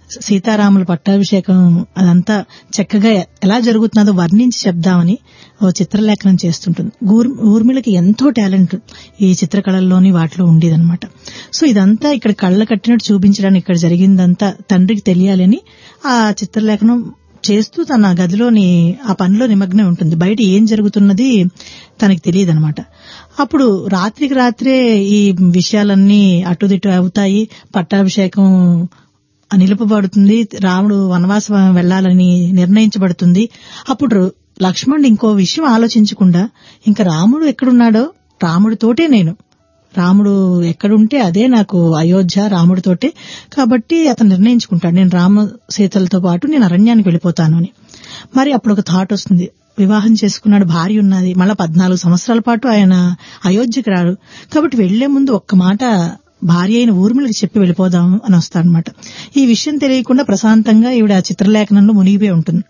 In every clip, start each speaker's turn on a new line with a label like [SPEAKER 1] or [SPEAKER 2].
[SPEAKER 1] సీతారాముల పట్టాభిషేకం అదంతా చక్కగా ఎలా జరుగుతున్నదో వర్ణించి చెప్దామని ఓ చిత్రలేఖనం చేస్తుంటుంది ఊర్- ఊర్మిళకి ఎంతో టాలెంట్ ఈ చిత్రకళల్లోని వాటిలో ఉండేదన్నమాట సో ఇదంతా ఇక్కడ కళ్ళ కట్టినట్టు చూపించడానికి ఇక్కడ జరిగిందంతా తండ్రికి తెలియాలని ఆ చిత్రలేఖనం చేస్తూ తన గదిలోని ఆ పనిలో నిమగ్నం ఉంటుంది బయట ఏం జరుగుతున్నది తనకి తెలియదు అనమాట అప్పుడు రాత్రికి రాత్రే ఈ విషయాలన్నీ అటుదిటు అవుతాయి పట్టాభిషేకం నిలుపబడుతుంది రాముడు వనవాసం వెళ్లాలని నిర్ణయించబడుతుంది అప్పుడు లక్ష్మణుడు ఇంకో విషయం ఆలోచించకుండా ఇంకా రాముడు ఎక్కడున్నాడో రాముడితోటే నేను రాముడు ఎక్కడుంటే అదే నాకు అయోధ్య రాముడితోటే కాబట్టి అతను నిర్ణయించుకుంటాడు నేను రామ సీతలతో పాటు నేను అరణ్యానికి వెళ్ళిపోతాను అని మరి అప్పుడు ఒక థాట్ వస్తుంది వివాహం చేసుకున్నాడు భార్య ఉన్నది మళ్ళా పద్నాలుగు సంవత్సరాల పాటు ఆయన అయోధ్యకి రాడు కాబట్టి వెళ్లే ముందు ఒక్క మాట భార్య అయిన ఊర్మిళకి చెప్పి వెళ్ళిపోదాం అని వస్తాడనమాట ఈ విషయం తెలియకుండా ప్రశాంతంగా ఈవిడ ఆ చిత్రలేఖనంలో మునిగిపోయి ఉంటుంది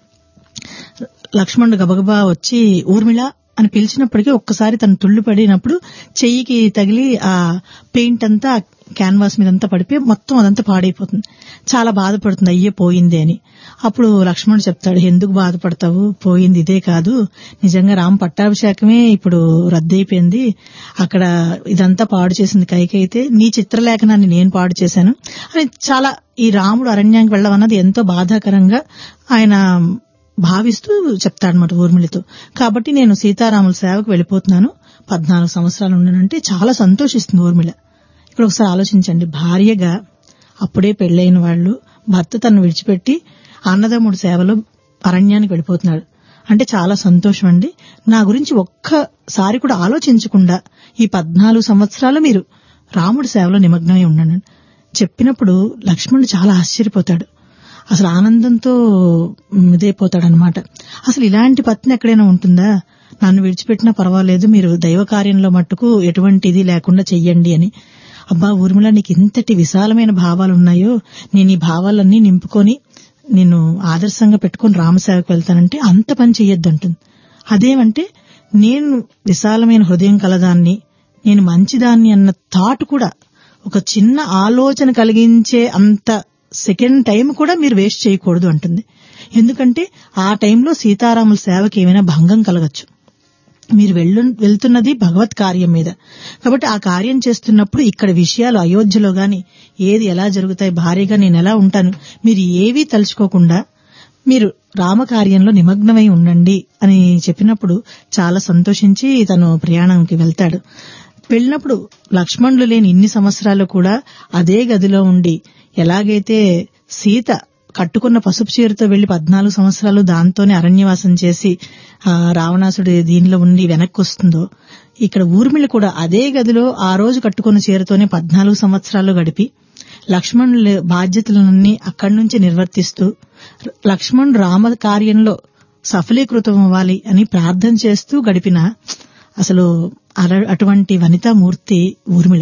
[SPEAKER 1] లక్ష్మణుడు గబగబా వచ్చి ఊర్మిళ అని పిలిచినప్పటికీ ఒక్కసారి తను తుళ్లు పడినప్పుడు చెయ్యికి తగిలి ఆ పెయింట్ అంతా క్యాన్వాస్ మీద అంతా పడిపోయి మొత్తం అదంతా పాడైపోతుంది చాలా బాధపడుతుంది అయ్యే పోయింది అని అప్పుడు లక్ష్మణుడు చెప్తాడు ఎందుకు బాధపడతావు పోయింది ఇదే కాదు నిజంగా రామ పట్టాభిషేకమే ఇప్పుడు రద్దయిపోయింది అక్కడ ఇదంతా పాడు చేసింది కైకైతే నీ చిత్రలేఖనాన్ని నేను పాడు చేశాను అని చాలా ఈ రాముడు అరణ్యానికి వెళ్ళమన్నది ఎంతో బాధాకరంగా ఆయన భావిస్తూ చెప్తాడనమాట ఊర్మిళతో కాబట్టి నేను సీతారాముల సేవకు వెళ్ళిపోతున్నాను పద్నాలుగు సంవత్సరాలు ఉండనంటే చాలా సంతోషిస్తుంది ఊర్మిళ ఇక్కడ ఒకసారి ఆలోచించండి భార్యగా అప్పుడే పెళ్లైన వాళ్ళు భర్త తను విడిచిపెట్టి అన్నదమ్ముడి సేవలో అరణ్యానికి వెళ్ళిపోతున్నాడు అంటే చాలా సంతోషం అండి నా గురించి ఒక్కసారి కూడా ఆలోచించకుండా ఈ పద్నాలుగు సంవత్సరాలు మీరు రాముడి సేవలో నిమగ్నమై ఉన్నాను చెప్పినప్పుడు లక్ష్మణుడు చాలా ఆశ్చర్యపోతాడు అసలు ఆనందంతో మ్, ఇదైపోతాడనమాట అసలు ఇలాంటి పత్ని ఎక్కడైనా ఉంటుందా నన్ను విడిచిపెట్టినా పర్వాలేదు మీరు దైవ కార్యంలో మట్టుకు ఎటువంటి ఇది లేకుండా చెయ్యండి అని అబ్బా ఊర్మిళ నీకు ఇంతటి విశాలమైన భావాలు ఉన్నాయో నేను ఈ భావాలన్నీ నింపుకొని నేను ఆదర్శంగా పెట్టుకొని రామసేవకు వెళ్తానంటే అంత పని చెయ్యొద్దంటుంది అదేమంటే నేను విశాలమైన హృదయం కలదాన్ని నేను మంచిదాన్ని అన్న థాట్ కూడా ఒక చిన్న ఆలోచన కలిగించే అంత సెకండ్ టైం కూడా మీరు వేస్ట్ చేయకూడదు అంటుంది ఎందుకంటే ఆ టైంలో సీతారాముల సేవకి ఏమైనా భంగం కలగచ్చు మీరు వెళ్ళు వెళ్తున్నది భగవత్ కార్యం మీద కాబట్టి ఆ కార్యం చేస్తున్నప్పుడు ఇక్కడ విషయాలు అయోధ్యలో గాని ఏది ఎలా జరుగుతాయి భార్యగా నేను ఎలా ఉంటాను మీరు ఏవీ తలుచుకోకుండా మీరు రామకార్యంలో నిమగ్నమై ఉండండి అని చెప్పినప్పుడు చాలా సంతోషించి తను ప్రయాణంకి వెళ్తాడు వెళ్ళినప్పుడు లక్ష్మణులు లేని ఇన్ని సంవత్సరాలు కూడా అదే గదిలో ఉండి ఎలాగైతే సీత కట్టుకున్న పసుపు చీరతో వెళ్లి పద్నాలుగు సంవత్సరాలు దాంతోనే అరణ్యవాసం చేసి ఆ రావణాసుడి దీనిలో ఉండి వెనక్కి వస్తుందో ఇక్కడ ఊర్మిళ కూడా అదే గదిలో ఆ రోజు కట్టుకున్న చీరతోనే పద్నాలుగు సంవత్సరాలు గడిపి లక్ష్మణుల బాధ్యతలన్నీ అక్కడి నుంచి నిర్వర్తిస్తూ లక్ష్మణ్ రామ కార్యంలో సఫలీకృతం అవ్వాలి అని ప్రార్థన చేస్తూ గడిపిన అసలు అల- అటువంటి వనితామూర్తి ఊర్మిళ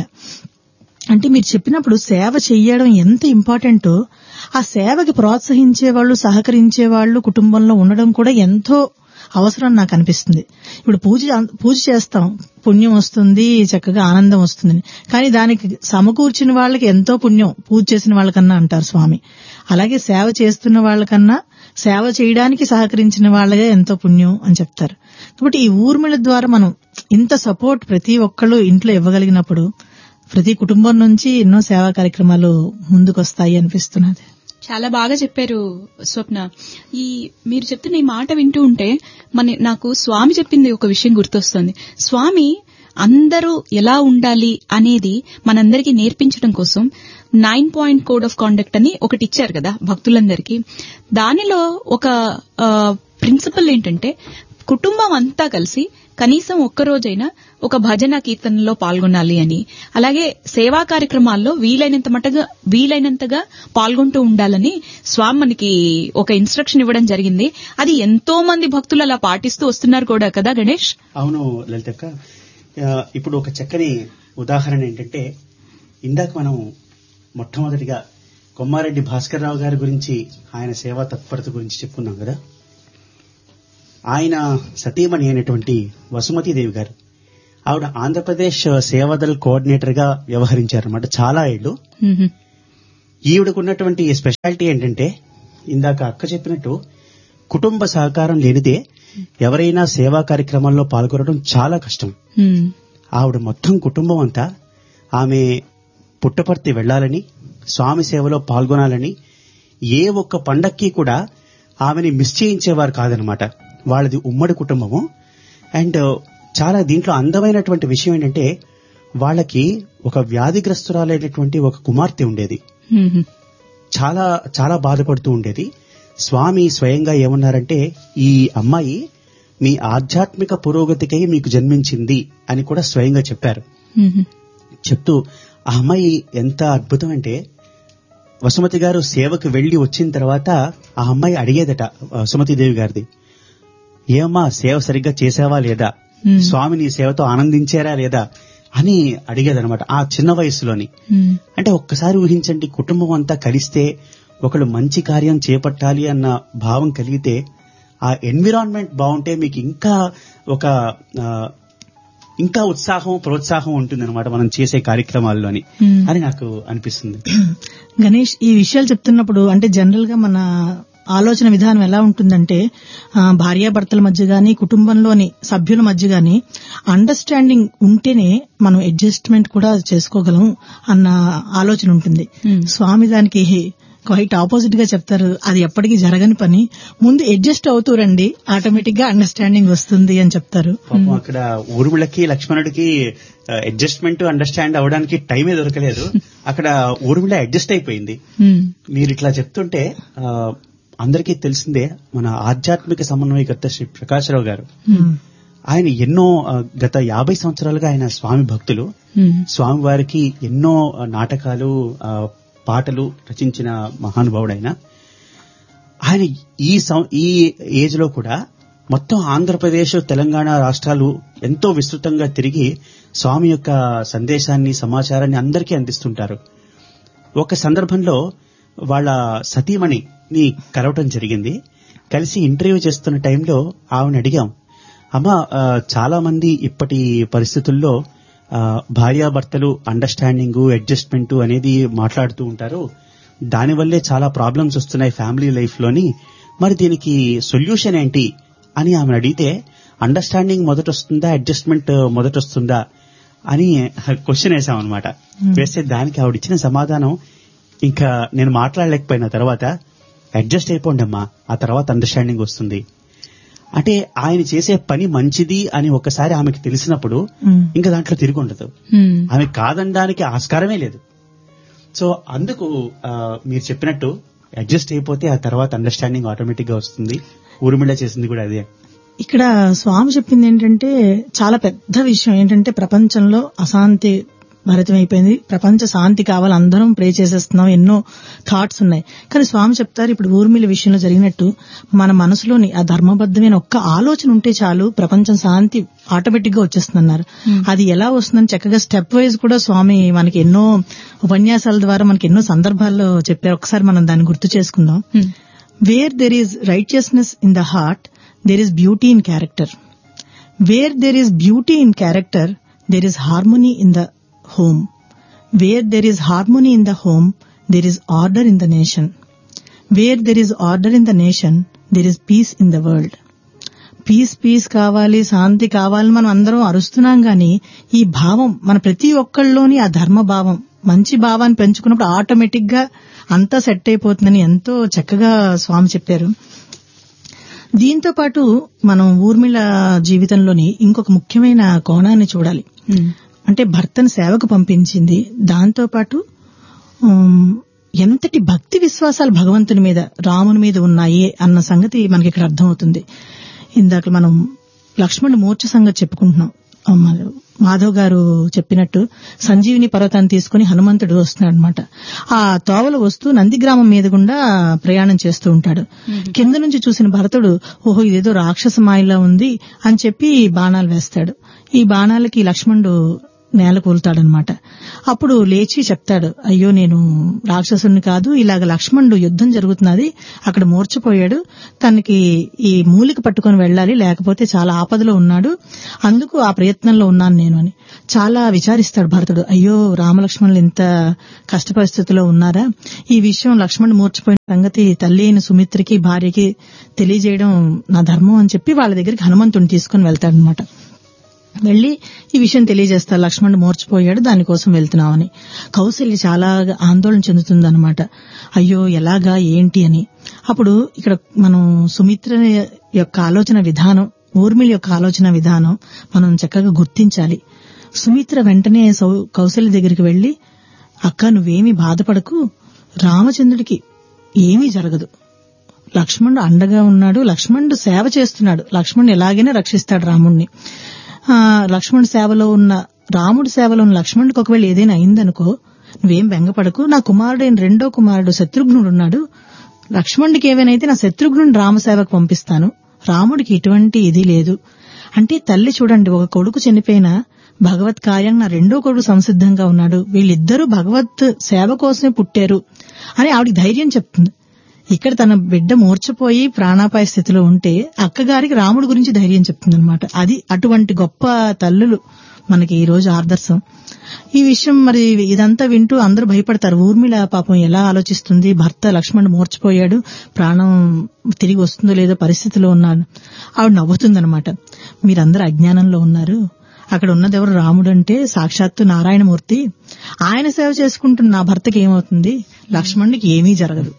[SPEAKER 1] అంటే మీరు చెప్పినప్పుడు సేవ చెయ్యడం ఎంత ఇంపార్టెంటో ఆ సేవకి ప్రోత్సహించే వాళ్ళు సహకరించే వాళ్ళు కుటుంబంలో ఉండడం కూడా ఎంతో అవసరం నాకు అనిపిస్తుంది ఇప్పుడు పూజ పూజ చేస్తాం పుణ్యం వస్తుంది చక్కగా ఆనందం వస్తుంది కానీ దానికి సమకూర్చిన వాళ్ళకి ఎంతో పుణ్యం పూజ చేసిన వాళ్ళకన్నా అంటారు స్వామి అలాగే సేవ చేస్తున్న వాళ్ళకన్నా సేవ చేయడానికి సహకరించిన వాళ్ళగా ఎంతో పుణ్యం అని చెప్తారు కాబట్టి ఈ ఊర్మిళ ద్వారా మనం ఇంత సపోర్ట్ ప్రతి ఒక్కళ్ళు ఇంట్లో ఇవ్వగలిగినప్పుడు ప్రతి కుటుంబం నుంచి ఎన్నో సేవా కార్యక్రమాలు ముందుకొస్తాయి అనిపిస్తున్నది
[SPEAKER 2] చాలా బాగా చెప్పారు స్వప్న ఈ మీరు చెప్తున్న ఈ మాట వింటూ ఉంటే మన నాకు స్వామి చెప్పింది ఒక విషయం గుర్తొస్తుంది స్వామి అందరూ ఎలా ఉండాలి అనేది మనందరికీ నేర్పించడం కోసం nine point code of conduct అని ఒకటి ఇచ్చారు కదా భక్తులందరికీ దానిలో ఒక ప్రిన్సిపల్ ఏంటంటే కుటుంబం అంతా కలిసి కనీసం ఒక్కరోజైనా ఒక భజన కీర్తనలో పాల్గొనాలి అని అలాగే సేవా కార్యక్రమాల్లో వీలైనంత మటుగా వీలైనంతగా పాల్గొంటూ ఉండాలని స్వామి మనకి ఒక ఇన్స్ట్రక్షన్ ఇవ్వడం జరిగింది అది ఎంతో మంది భక్తులు అలా పాటిస్తూ వస్తున్నారు కూడా కదా గణేష్
[SPEAKER 3] అవును లలితక్క ఆ, ఇప్పుడు ఒక చక్కని ఉదాహరణ ఏంటంటే ఇందాక మనం మొట్టమొదటిగా కొమ్మారెడ్డి భాస్కర్ రావు గారి గురించి ఆయన సేవా తత్పరత గురించి చెప్పుకున్నాం కదా ఆయన సతీమణి అయినటువంటి వసుమతీదేవి గారు ఆవిడ ఆంధ్రప్రదేశ్ సేవాదల్ కోఆర్డినేటర్ గా వ్యవహరించారన్నమాట చాలా ఏళ్ళు
[SPEAKER 2] మ్మ్.
[SPEAKER 3] ఈవిడకున్నటువంటి స్పెషాలిటీ ఏంటంటే ఇందాక అక్క చెప్పినట్టు కుటుంబ సహకారం లేనిదే ఎవరైనా సేవా కార్యక్రమాల్లో పాల్గొనడం చాలా కష్టం
[SPEAKER 2] ఉమ్,
[SPEAKER 3] ఆవిడ మొత్తం కుటుంబం అంతా ఆమె పుట్టపర్తి వెళ్లాలని స్వామి సేవలో పాల్గొనాలని ఏ ఒక్క పండక్కి కూడా ఆమెని మిస్ చేయించేవారు కాదనమాట వాళ్ళది ఉమ్మడి కుటుంబము అండ్ చాలా దీంట్లో అందమైనటువంటి విషయం ఏంటంటే వాళ్ళకి ఒక వ్యాధిగ్రస్తురాలైనటువంటి ఒక కుమార్తె ఉండేది
[SPEAKER 2] ఉమ్,
[SPEAKER 3] చాలా చాలా బాధపడుతూ ఉండేది స్వామి స్వయంగా ఏమన్నారంటే ఈ అమ్మాయి మీ ఆధ్యాత్మిక పురోగతికై మీకు జన్మించింది అని కూడా స్వయంగా చెప్పారు
[SPEAKER 2] ఉమ్,
[SPEAKER 3] చెప్తూ ఆ అమ్మాయి ఎంత అద్భుతం అంటే వసుమతి గారు సేవకు వెళ్లి వచ్చిన తర్వాత ఆ అమ్మాయి అడిగేదట సుమతిదేవి గారిది ఏమ్మా సేవ సరిగ్గా చేసావా లేదా
[SPEAKER 2] ఉమ్,
[SPEAKER 3] స్వామి నీ సేవతో ఆనందించారా లేదా అని అడిగేదనమాట ఆ చిన్న వయసులోని
[SPEAKER 2] ఉమ్,
[SPEAKER 3] అంటే ఒక్కసారి ఊహించండి కుటుంబం అంతా కలిస్తే ఒకళ్ళు మంచి కార్యం చేపట్టాలి అన్న భావం కలిగితే ఆ ఎన్విరాన్మెంట్ బాగుంటే మీకు ఇంకా ఒక ఆ, ఇంకా ఉత్సాహం ప్రోత్సాహం ఉంటుందన్నమాట మనం చేసే కార్యక్రమాల్లోని
[SPEAKER 2] ఉమ్.
[SPEAKER 3] అని నాకు అనిపిస్తుంది
[SPEAKER 1] గణేష్ ఈ విషయాలు చెప్తున్నప్పుడు అంటే జనరల్ గా మన ఆలోచన విధానం ఎలా ఉంటుందంటే ఆ, భార్యాభర్తల మధ్య గాని కుటుంబంలోని సభ్యుల మధ్య గాని అండర్స్టాండింగ్ ఉంటేనే మనం అడ్జస్ట్మెంట్ కూడా చేసుకోగలం అన్న ఆలోచన ఉంటుంది
[SPEAKER 2] Hmm.
[SPEAKER 1] స్వామి దానికి క్వైట్ ఆపోజిట్ గా చెప్తారు అది ఎప్పటికీ జరగని పని ముందు అడ్జస్ట్ అవుతూ రండి ఆటోమేటిక్ గా అండర్స్టాండింగ్ వస్తుంది అని చెప్తారు
[SPEAKER 3] పాపం అక్కడ ఊర్మిళకి లక్ష్మణుడికి అడ్జస్ట్మెంట్ అండర్స్టాండ్ అవడానికి టైమే దొరకలేదు అక్కడ ఊర్మిళ అడ్జస్ట్ అయిపోయింది
[SPEAKER 2] ఉమ్,
[SPEAKER 3] మీరు ఇట్లా చెప్తుంటే ఆ, అందరికీ తెలిసిందే మన ఆధ్యాత్మిక సమన్వయకర్త శ్రీ ప్రకాశ్రావు గారు
[SPEAKER 1] Hmm.
[SPEAKER 3] ఆయన ఎన్నో ఆ, గత యాభై సంవత్సరాలుగా ఆయన స్వామి భక్తులు
[SPEAKER 2] ఉమ్,
[SPEAKER 3] స్వామి వారికి ఎన్నో ఆ, నాటకాలు ఆ, పాటలు రచించిన మహానుభావుడు ఆయన ఆయన ఈ సం- ఈ ఏజ్ లో కూడా మొత్తం ఆంధ్రప్రదేశ్ తెలంగాణ రాష్ట్రాలు ఎంతో విస్తృతంగా తిరిగి స్వామి యొక్క సందేశాన్ని సమాచారాన్ని అందరికీ అందిస్తుంటారు ఒక సందర్భంలో వాళ్ళ సతీమణిని కలవటం జరిగింది కలిసి ఇంటర్వ్యూ చేస్తున్న టైంలో ఆవిడ అడిగాం అమ్మ ఆ, చాలా మంది ఇప్పటి పరిస్థితుల్లో ఆ, భార్యాభర్తలు అండర్స్టాండింగ్ అడ్జస్ట్మెంట్ అనేది మాట్లాడుతూ ఉంటారు దానివల్లే చాలా ప్రాబ్లమ్స్ వస్తున్నాయి ఫ్యామిలీ లైఫ్ లోని మరి దీనికి సొల్యూషన్ ఏంటి అని ఆమె అడిగితే అండర్స్టాండింగ్ మొదట వస్తుందా అడ్జస్ట్మెంట్ మొదట వస్తుందా అని క్వశ్చన్ వేసాం అనమాట వేస్తే దానికి ఆవిడ ఇచ్చిన సమాధానం ఇంకా నేను మాట్లాడలేకపోయిన తర్వాత అడ్జస్ట్ అయిపోండి అమ్మా ఆ తర్వాత అండర్స్టాండింగ్ వస్తుంది అంటే ఆయన చేసే పని మంచిది అని ఒకసారి ఆమెకి తెలిసినప్పుడు
[SPEAKER 1] Hmm.
[SPEAKER 3] ఇంకా దాంట్లో తిరిగి ఉండదు
[SPEAKER 2] ఉమ్,
[SPEAKER 3] ఆమె కాదనడానికి ఆస్కారమే లేదు సో అందుకు ఆ, మీరు చెప్పినట్టు అడ్జస్ట్ అయిపోతే ఆ తర్వాత అండర్స్టాండింగ్ ఆటోమేటిక్ గా వస్తుంది ఊర్మిళ చేసింది కూడా అదే
[SPEAKER 1] ఇక్కడ స్వామి చెప్పింది ఏంటంటే చాలా పెద్ద విషయం ఏంటంటే ప్రపంచంలో అశాంతి భరితం అయిపోయింది ప్రపంచ శాంతి కావాలి అందరం ప్రే చేసేస్తున్నాం ఎన్నో థాట్స్ ఉన్నాయి కానీ స్వామి చెప్తారు ఇప్పుడు ఊర్మిళ విషయంలో జరిగినట్టు మన మనసులోని ఆ ధర్మబద్ధమైన ఒక్క ఆలోచన ఉంటే చాలు ప్రపంచం శాంతి ఆటోమేటిక్ గా వచ్చేస్తుందన్నారు అది ఎలా వస్తుందని చక్కగా స్టెప్ వైజ్ కూడా స్వామి మనకి ఎన్నో ఉపన్యాసాల ద్వారా మనకి ఎన్నో సందర్భాల్లో చెప్పారు ఒకసారి మనం దాన్ని గుర్తు చేసుకుందాం
[SPEAKER 2] um,
[SPEAKER 1] where there is righteousness in the heart, there is beauty in character. Where there is beauty in character, there is harmony in the home. Where there is harmony in the home, there is order in the nation. Where there is order in the nation, there is peace in the world. Peace peace కావాలి శాంతి కావాలి మనం అందరం అరుస్తున్నాం గాని ఈ భావం మన ప్రతి ఒక్కళ్ళలోని ఆ ధర్మ భావం మంచి భావాన్ని పెంచుకున్నప్పుడు ఆటోమేటిక్ గా అంతా సెట్ అయిపోతుందని ఎంతో చక్కగా స్వామి చెప్పారు దీంతో పాటు మనం ఊర్మిళ జీవితంలోని ఇంకొక ముఖ్యమైన కోణాన్ని చూడాలి
[SPEAKER 2] ఉమ్,
[SPEAKER 1] అంటే భర్తను సేవకు పంపించింది దాంతో పాటు ఉమ్, ఎంతటి భక్తి విశ్వాసాలు భగవంతుని మీద రాముని మీద ఉన్నాయి అన్న సంగతి మనకి ఇక్కడ అర్థమవుతుంది ఇందాక మనం లక్ష్మణుడు మూర్ఛ సంగతి చెప్పుకుంటున్నాం ఆ, మా- మాధవ్ గారు చెప్పినట్టు సంజీవిని పర్వతాన్ని తీసుకుని హనుమంతుడు వస్తున్నాడు అనమాట ఆ తోవలు వస్తూ నందిగ్రామం మీద గుండా ప్రయాణం చేస్తూ ఉంటాడు కింద నుంచి చూసిన భరతుడు ఓహో ఇదేదో రాక్షస మాయలా ఉంది అని చెప్పి బాణాలు వేస్తాడు ఈ బాణాలకి లక్ష్మణుడు నేల కూలుతాడనమాట అప్పుడు లేచి చెప్తాడు అయ్యో నేను రాక్షసుని కాదు ఇలాగ లక్ష్మణుడు యుద్ధం జరుగుతున్నది అక్కడ మూర్చపోయాడు తనకి ఈ మూలిక పట్టుకొని వెళ్ళాలి లేకపోతే చాలా ఆపదలో ఉన్నాడు అందుకు ఆ ప్రయత్నంలో ఉన్నాను నేను అని చాలా విచారిస్తాడు భరతుడు అయ్యో రామలక్ష్మణులు ఇంత కష్ట పరిస్థితిలో ఉన్నారా ఈ విషయం లక్ష్మణుడు మూర్చిపోయిన సంగతి తల్లి అయిన సుమిత్రకి భార్యకి తెలియజేయడం నా ధర్మం అని చెప్పి వాళ్ళ దగ్గరికి హనుమంతుని తీసుకుని వెళ్తాడనమాట వెళ్లి ఈ విషయం తెలియజేస్తారు లక్ష్మణుడు మోర్చిపోయాడు దానికోసం వెళ్తున్నామని కౌశల్య చాలా ఆందోళన చెందుతుందన్నమాట అయ్యో ఎలాగా ఏంటి అని అప్పుడు ఇక్కడ మనం సుమిత్ర యొక్క ఆలోచన విధానం ఊర్మిళ యొక్క ఆలోచన విధానం మనం చక్కగా గుర్తించాలి సుమిత్ర వెంటనే సౌ- కౌశల్య దగ్గరికి వెళ్లి అక్క నువ్వేమీ బాధపడకు రామచంద్రుడికి ఏమీ జరగదు లక్ష్మణుడు అండగా ఉన్నాడు లక్ష్మణుడు సేవ చేస్తున్నాడు లక్ష్మణుడు ఎలాగైనా రక్షిస్తాడు రాముణ్ణి ఆ, లక్ష్మణుడి సేవలో ఉన్న రాముడి సేవలో ఉన్న లక్ష్మణుడికి ఒకవేళ ఏదైనా అయిందనుకో నువ్వేం బెంగపడకు నా కుమారుడైన రెండో కుమారుడు శత్రుఘ్నుడు ఉన్నాడు లక్ష్మణుడికి ఏవైనా నా శత్రుఘ్నుని రామసేవకు పంపిస్తాను రాముడికి ఎటువంటి ఇది లేదు అంటే తల్లి చూడండి ఒక కొడుకు చనిపోయినా భగవత్ కార్యం నా రెండో కొడుకు సంసిద్ధంగా ఉన్నాడు వీళ్ళిద్దరూ భగవత్ సేవ కోసమే పుట్టారు అని ఆవిడికి ధైర్యం చెప్తుంది ఇక్కడ తన బిడ్డ మూర్చపోయి ప్రాణాపాయ స్థితిలో ఉంటే అక్కగారికి రాముడి గురించి ధైర్యం చెప్తుందన్నమాట అది అటువంటి గొప్ప తల్లులు మనకి ఈ రోజు ఆదర్శం ఈ విషయం మరి ఇదంతా వింటూ అందరూ భయపడతారు ఊర్మిళ పాపం ఎలా ఆలోచిస్తుంది భర్త లక్ష్మణుడు మూర్చిపోయాడు ప్రాణం తిరిగి వస్తుందో లేదో పరిస్థితిలో ఉన్నాడు ఆవిడ నవ్వుతుందనమాట మీరందరూ అజ్ఞానంలో ఉన్నారు అక్కడ ఉన్నది ఎవరు రాముడు అంటే సాక్షాత్తు నారాయణమూర్తి ఆయన సేవ చేసుకుంటున్న నా భర్తకి ఏమవుతుంది లక్ష్మణుడికి ఏమీ జరగదు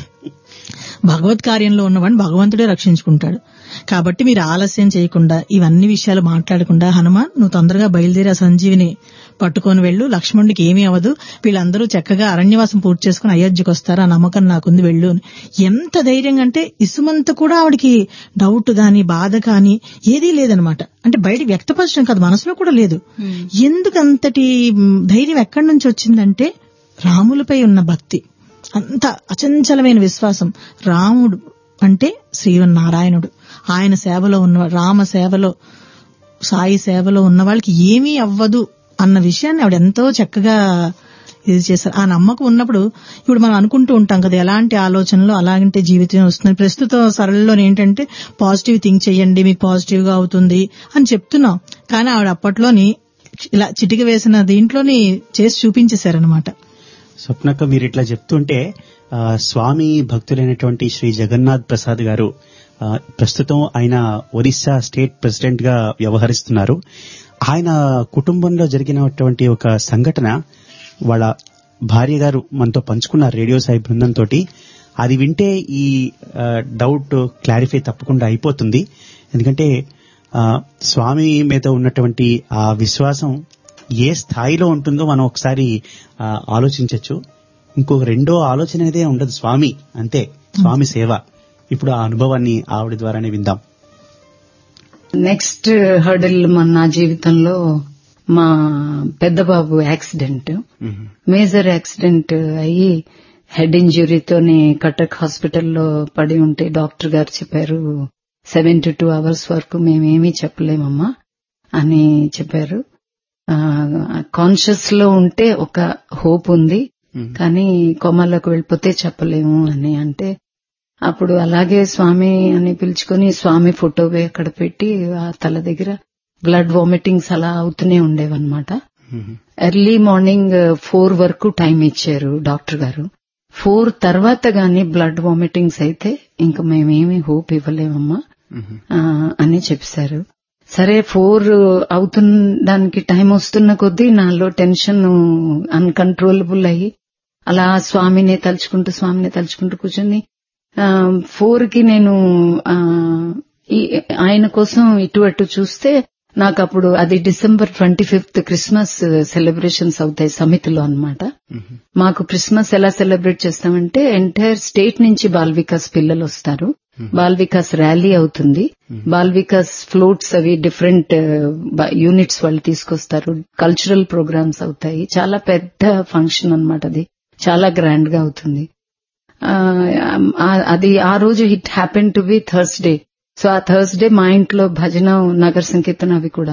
[SPEAKER 1] భగవత్ కార్యంలో ఉన్నవాడిని భగవంతుడే రక్షించుకుంటాడు కాబట్టి మీరు ఆలస్యం చేయకుండా ఇవన్నీ విషయాలు మాట్లాడకుండా హనుమాన్ నువ్వు తొందరగా బయలుదేరి ఆ సంజీవిని పట్టుకొని వెళ్ళు లక్ష్మణుడికి ఏమీ అవ్వదు వీళ్ళందరూ చక్కగా అరణ్యవాసం పూర్తి చేసుకుని అయోధ్యకు వస్తారు ఆ నమ్మకం నాకుంది వెళ్ళు అని. ఎంత ధైర్యంగా అంటే ఇసుమంత కూడా ఆవిడకి డౌట్ గాని బాధ కాని ఏదీ లేదనమాట అంటే బయట వ్యక్తపరచడం కాదు మనసులో కూడా లేదు ఎందుకు అంతటి మ్, ధైర్యం ఎక్కడి నుంచి వచ్చిందంటే రాములపై ఉన్న భక్తి అంత అచంచలమైన విశ్వాసం రాముడు అంటే శ్రీవన్నారాయణుడు ఆయన సేవలో ఉన్న రామ సేవలో సాయి సేవలో ఉన్న వాళ్ళకి ఏమీ అవ్వదు అన్న విషయాన్ని ఆవిడ ఎంతో చక్కగా ఇది చేశారు ఆ నమ్మకం ఉన్నప్పుడు ఇప్పుడు మనం అనుకుంటూ ఉంటాం కదా ఎలాంటి ఆలోచనలు అలాంటి జీవితం వస్తుంది ప్రస్తుతం సరళలో ఏంటంటే పాజిటివ్ థింక్ చేయండి మీకు పాజిటివ్ గా అవుతుంది అని చెప్తున్నాం కానీ ఆవిడ అప్పట్లోని ఇలా చిటిక వేసిన దీంట్లోని చేసి చూపించేశారనమాట
[SPEAKER 3] స్వప్నక్క మీరు ఇట్లా చెప్తుంటే ఆ, స్వామి భక్తులైనటువంటి శ్రీ జగన్నాథ్ ప్రసాద్ గారు ఆ, ప్రస్తుతం ఆయన ఒరిస్సా స్టేట్ ప్రెసిడెంట్ గా వ్యవహరిస్తున్నారు ఆయన కుటుంబంలో జరిగినటువంటి ఒక సంఘటన వాళ్ళ భార్య గారు మనతో పంచుకున్నారు రేడియో సాయి బృందంతో అది వింటే ఈ ఆ, డౌట్ క్లారిఫై తప్పకుండా అయిపోతుంది ఎందుకంటే ఆ, స్వామి మీద ఉన్నటువంటి ఆ విశ్వాసం ఏ స్థాయిలో ఉంటుందో మనం ఒకసారి ఆ, ఆలోచించొచ్చు ఇంకొక రెండో ఆలోచన అనేదే ఉండదు స్వామి అంతే స్వామి సేవ ఇప్పుడు ఆ అనుభవాన్ని ఆవిడ ద్వారానే విందాం
[SPEAKER 4] నెక్స్ట్ హర్డల్ మన నా జీవితంలో మా పెద్ద బాబు యాక్సిడెంట్ మేజర్ యాక్సిడెంట్ అయ్యి హెడ్ ఇంజురీతోనే కటక్ హాస్పిటల్లో పడి ఉంటే డాక్టర్ గారు చెప్పారు సెవెంటీ టూ అవర్స్ వరకు మేమేమీ చెప్పలేమమ్మా అని చెప్పారు కాన్షియస్ లో ఉంటే ఒక హోప్ ఉంది కానీ కోమాలోకి వెళ్ళిపోతే చెప్పలేము అని అంటే అప్పుడు అలాగే స్వామి అని పిలుచుకొని స్వామి ఫోటో అక్కడ పెట్టి ఆ తల దగ్గర బ్లడ్ వామిటింగ్స్ అలా అవుతూనే ఉండేవన్నమాట ఎర్లీ మార్నింగ్ ఫోర్ వరకు టైం ఇచ్చారు డాక్టర్ గారు ఫోర్ తర్వాత గాని బ్లడ్ వామిటింగ్స్ అయితే ఇంకా మేమేమి హోప్ ఇవ్వలేమమ్మా ఆ, అని చెప్పారు సరే ఫోర్ అవుతున్న దానికి టైం వస్తున్న కొద్దీ నాలో టెన్షన్ అన్కంట్రోలబుల్ అయ్యి అలా స్వామిని తలుచుకుంటూ స్వామిని తలుచుకుంటూ కూర్చొని ఫోర్ కి నేను ఆ, ఈ- ఆయన కోసం ఇటు అటు చూస్తే నాకు అప్పుడు అది December twenty fifth Christmas celebrations అవుతాయి సమితిలో అన్నమాట మాకు క్రిస్మస్ ఎలా సెలబ్రేట్ చేస్తామంటే ఎంటైర్ స్టేట్ నుంచి బాల్ వికాస్ పిల్లలు వస్తారు బాల్ వికాస్ ర్యాలీ అవుతుంది బాల్ వికాస్ ఫ్లోట్స్ అవి డిఫరెంట్ యూనిట్స్ వాళ్ళు తీసుకొస్తారు కల్చరల్ ప్రోగ్రామ్స్ అవుతాయి చాలా పెద్ద ఫంక్షన్ అన్నమాట అది చాలా గ్రాండ్ గా అవుతుంది ఆ, ఆ- అది ఆ రోజు it happen to be Thursday so ఆ థర్స్డే మా ఇంట్లో భజన నగర సంకీర్తన అవి కూడా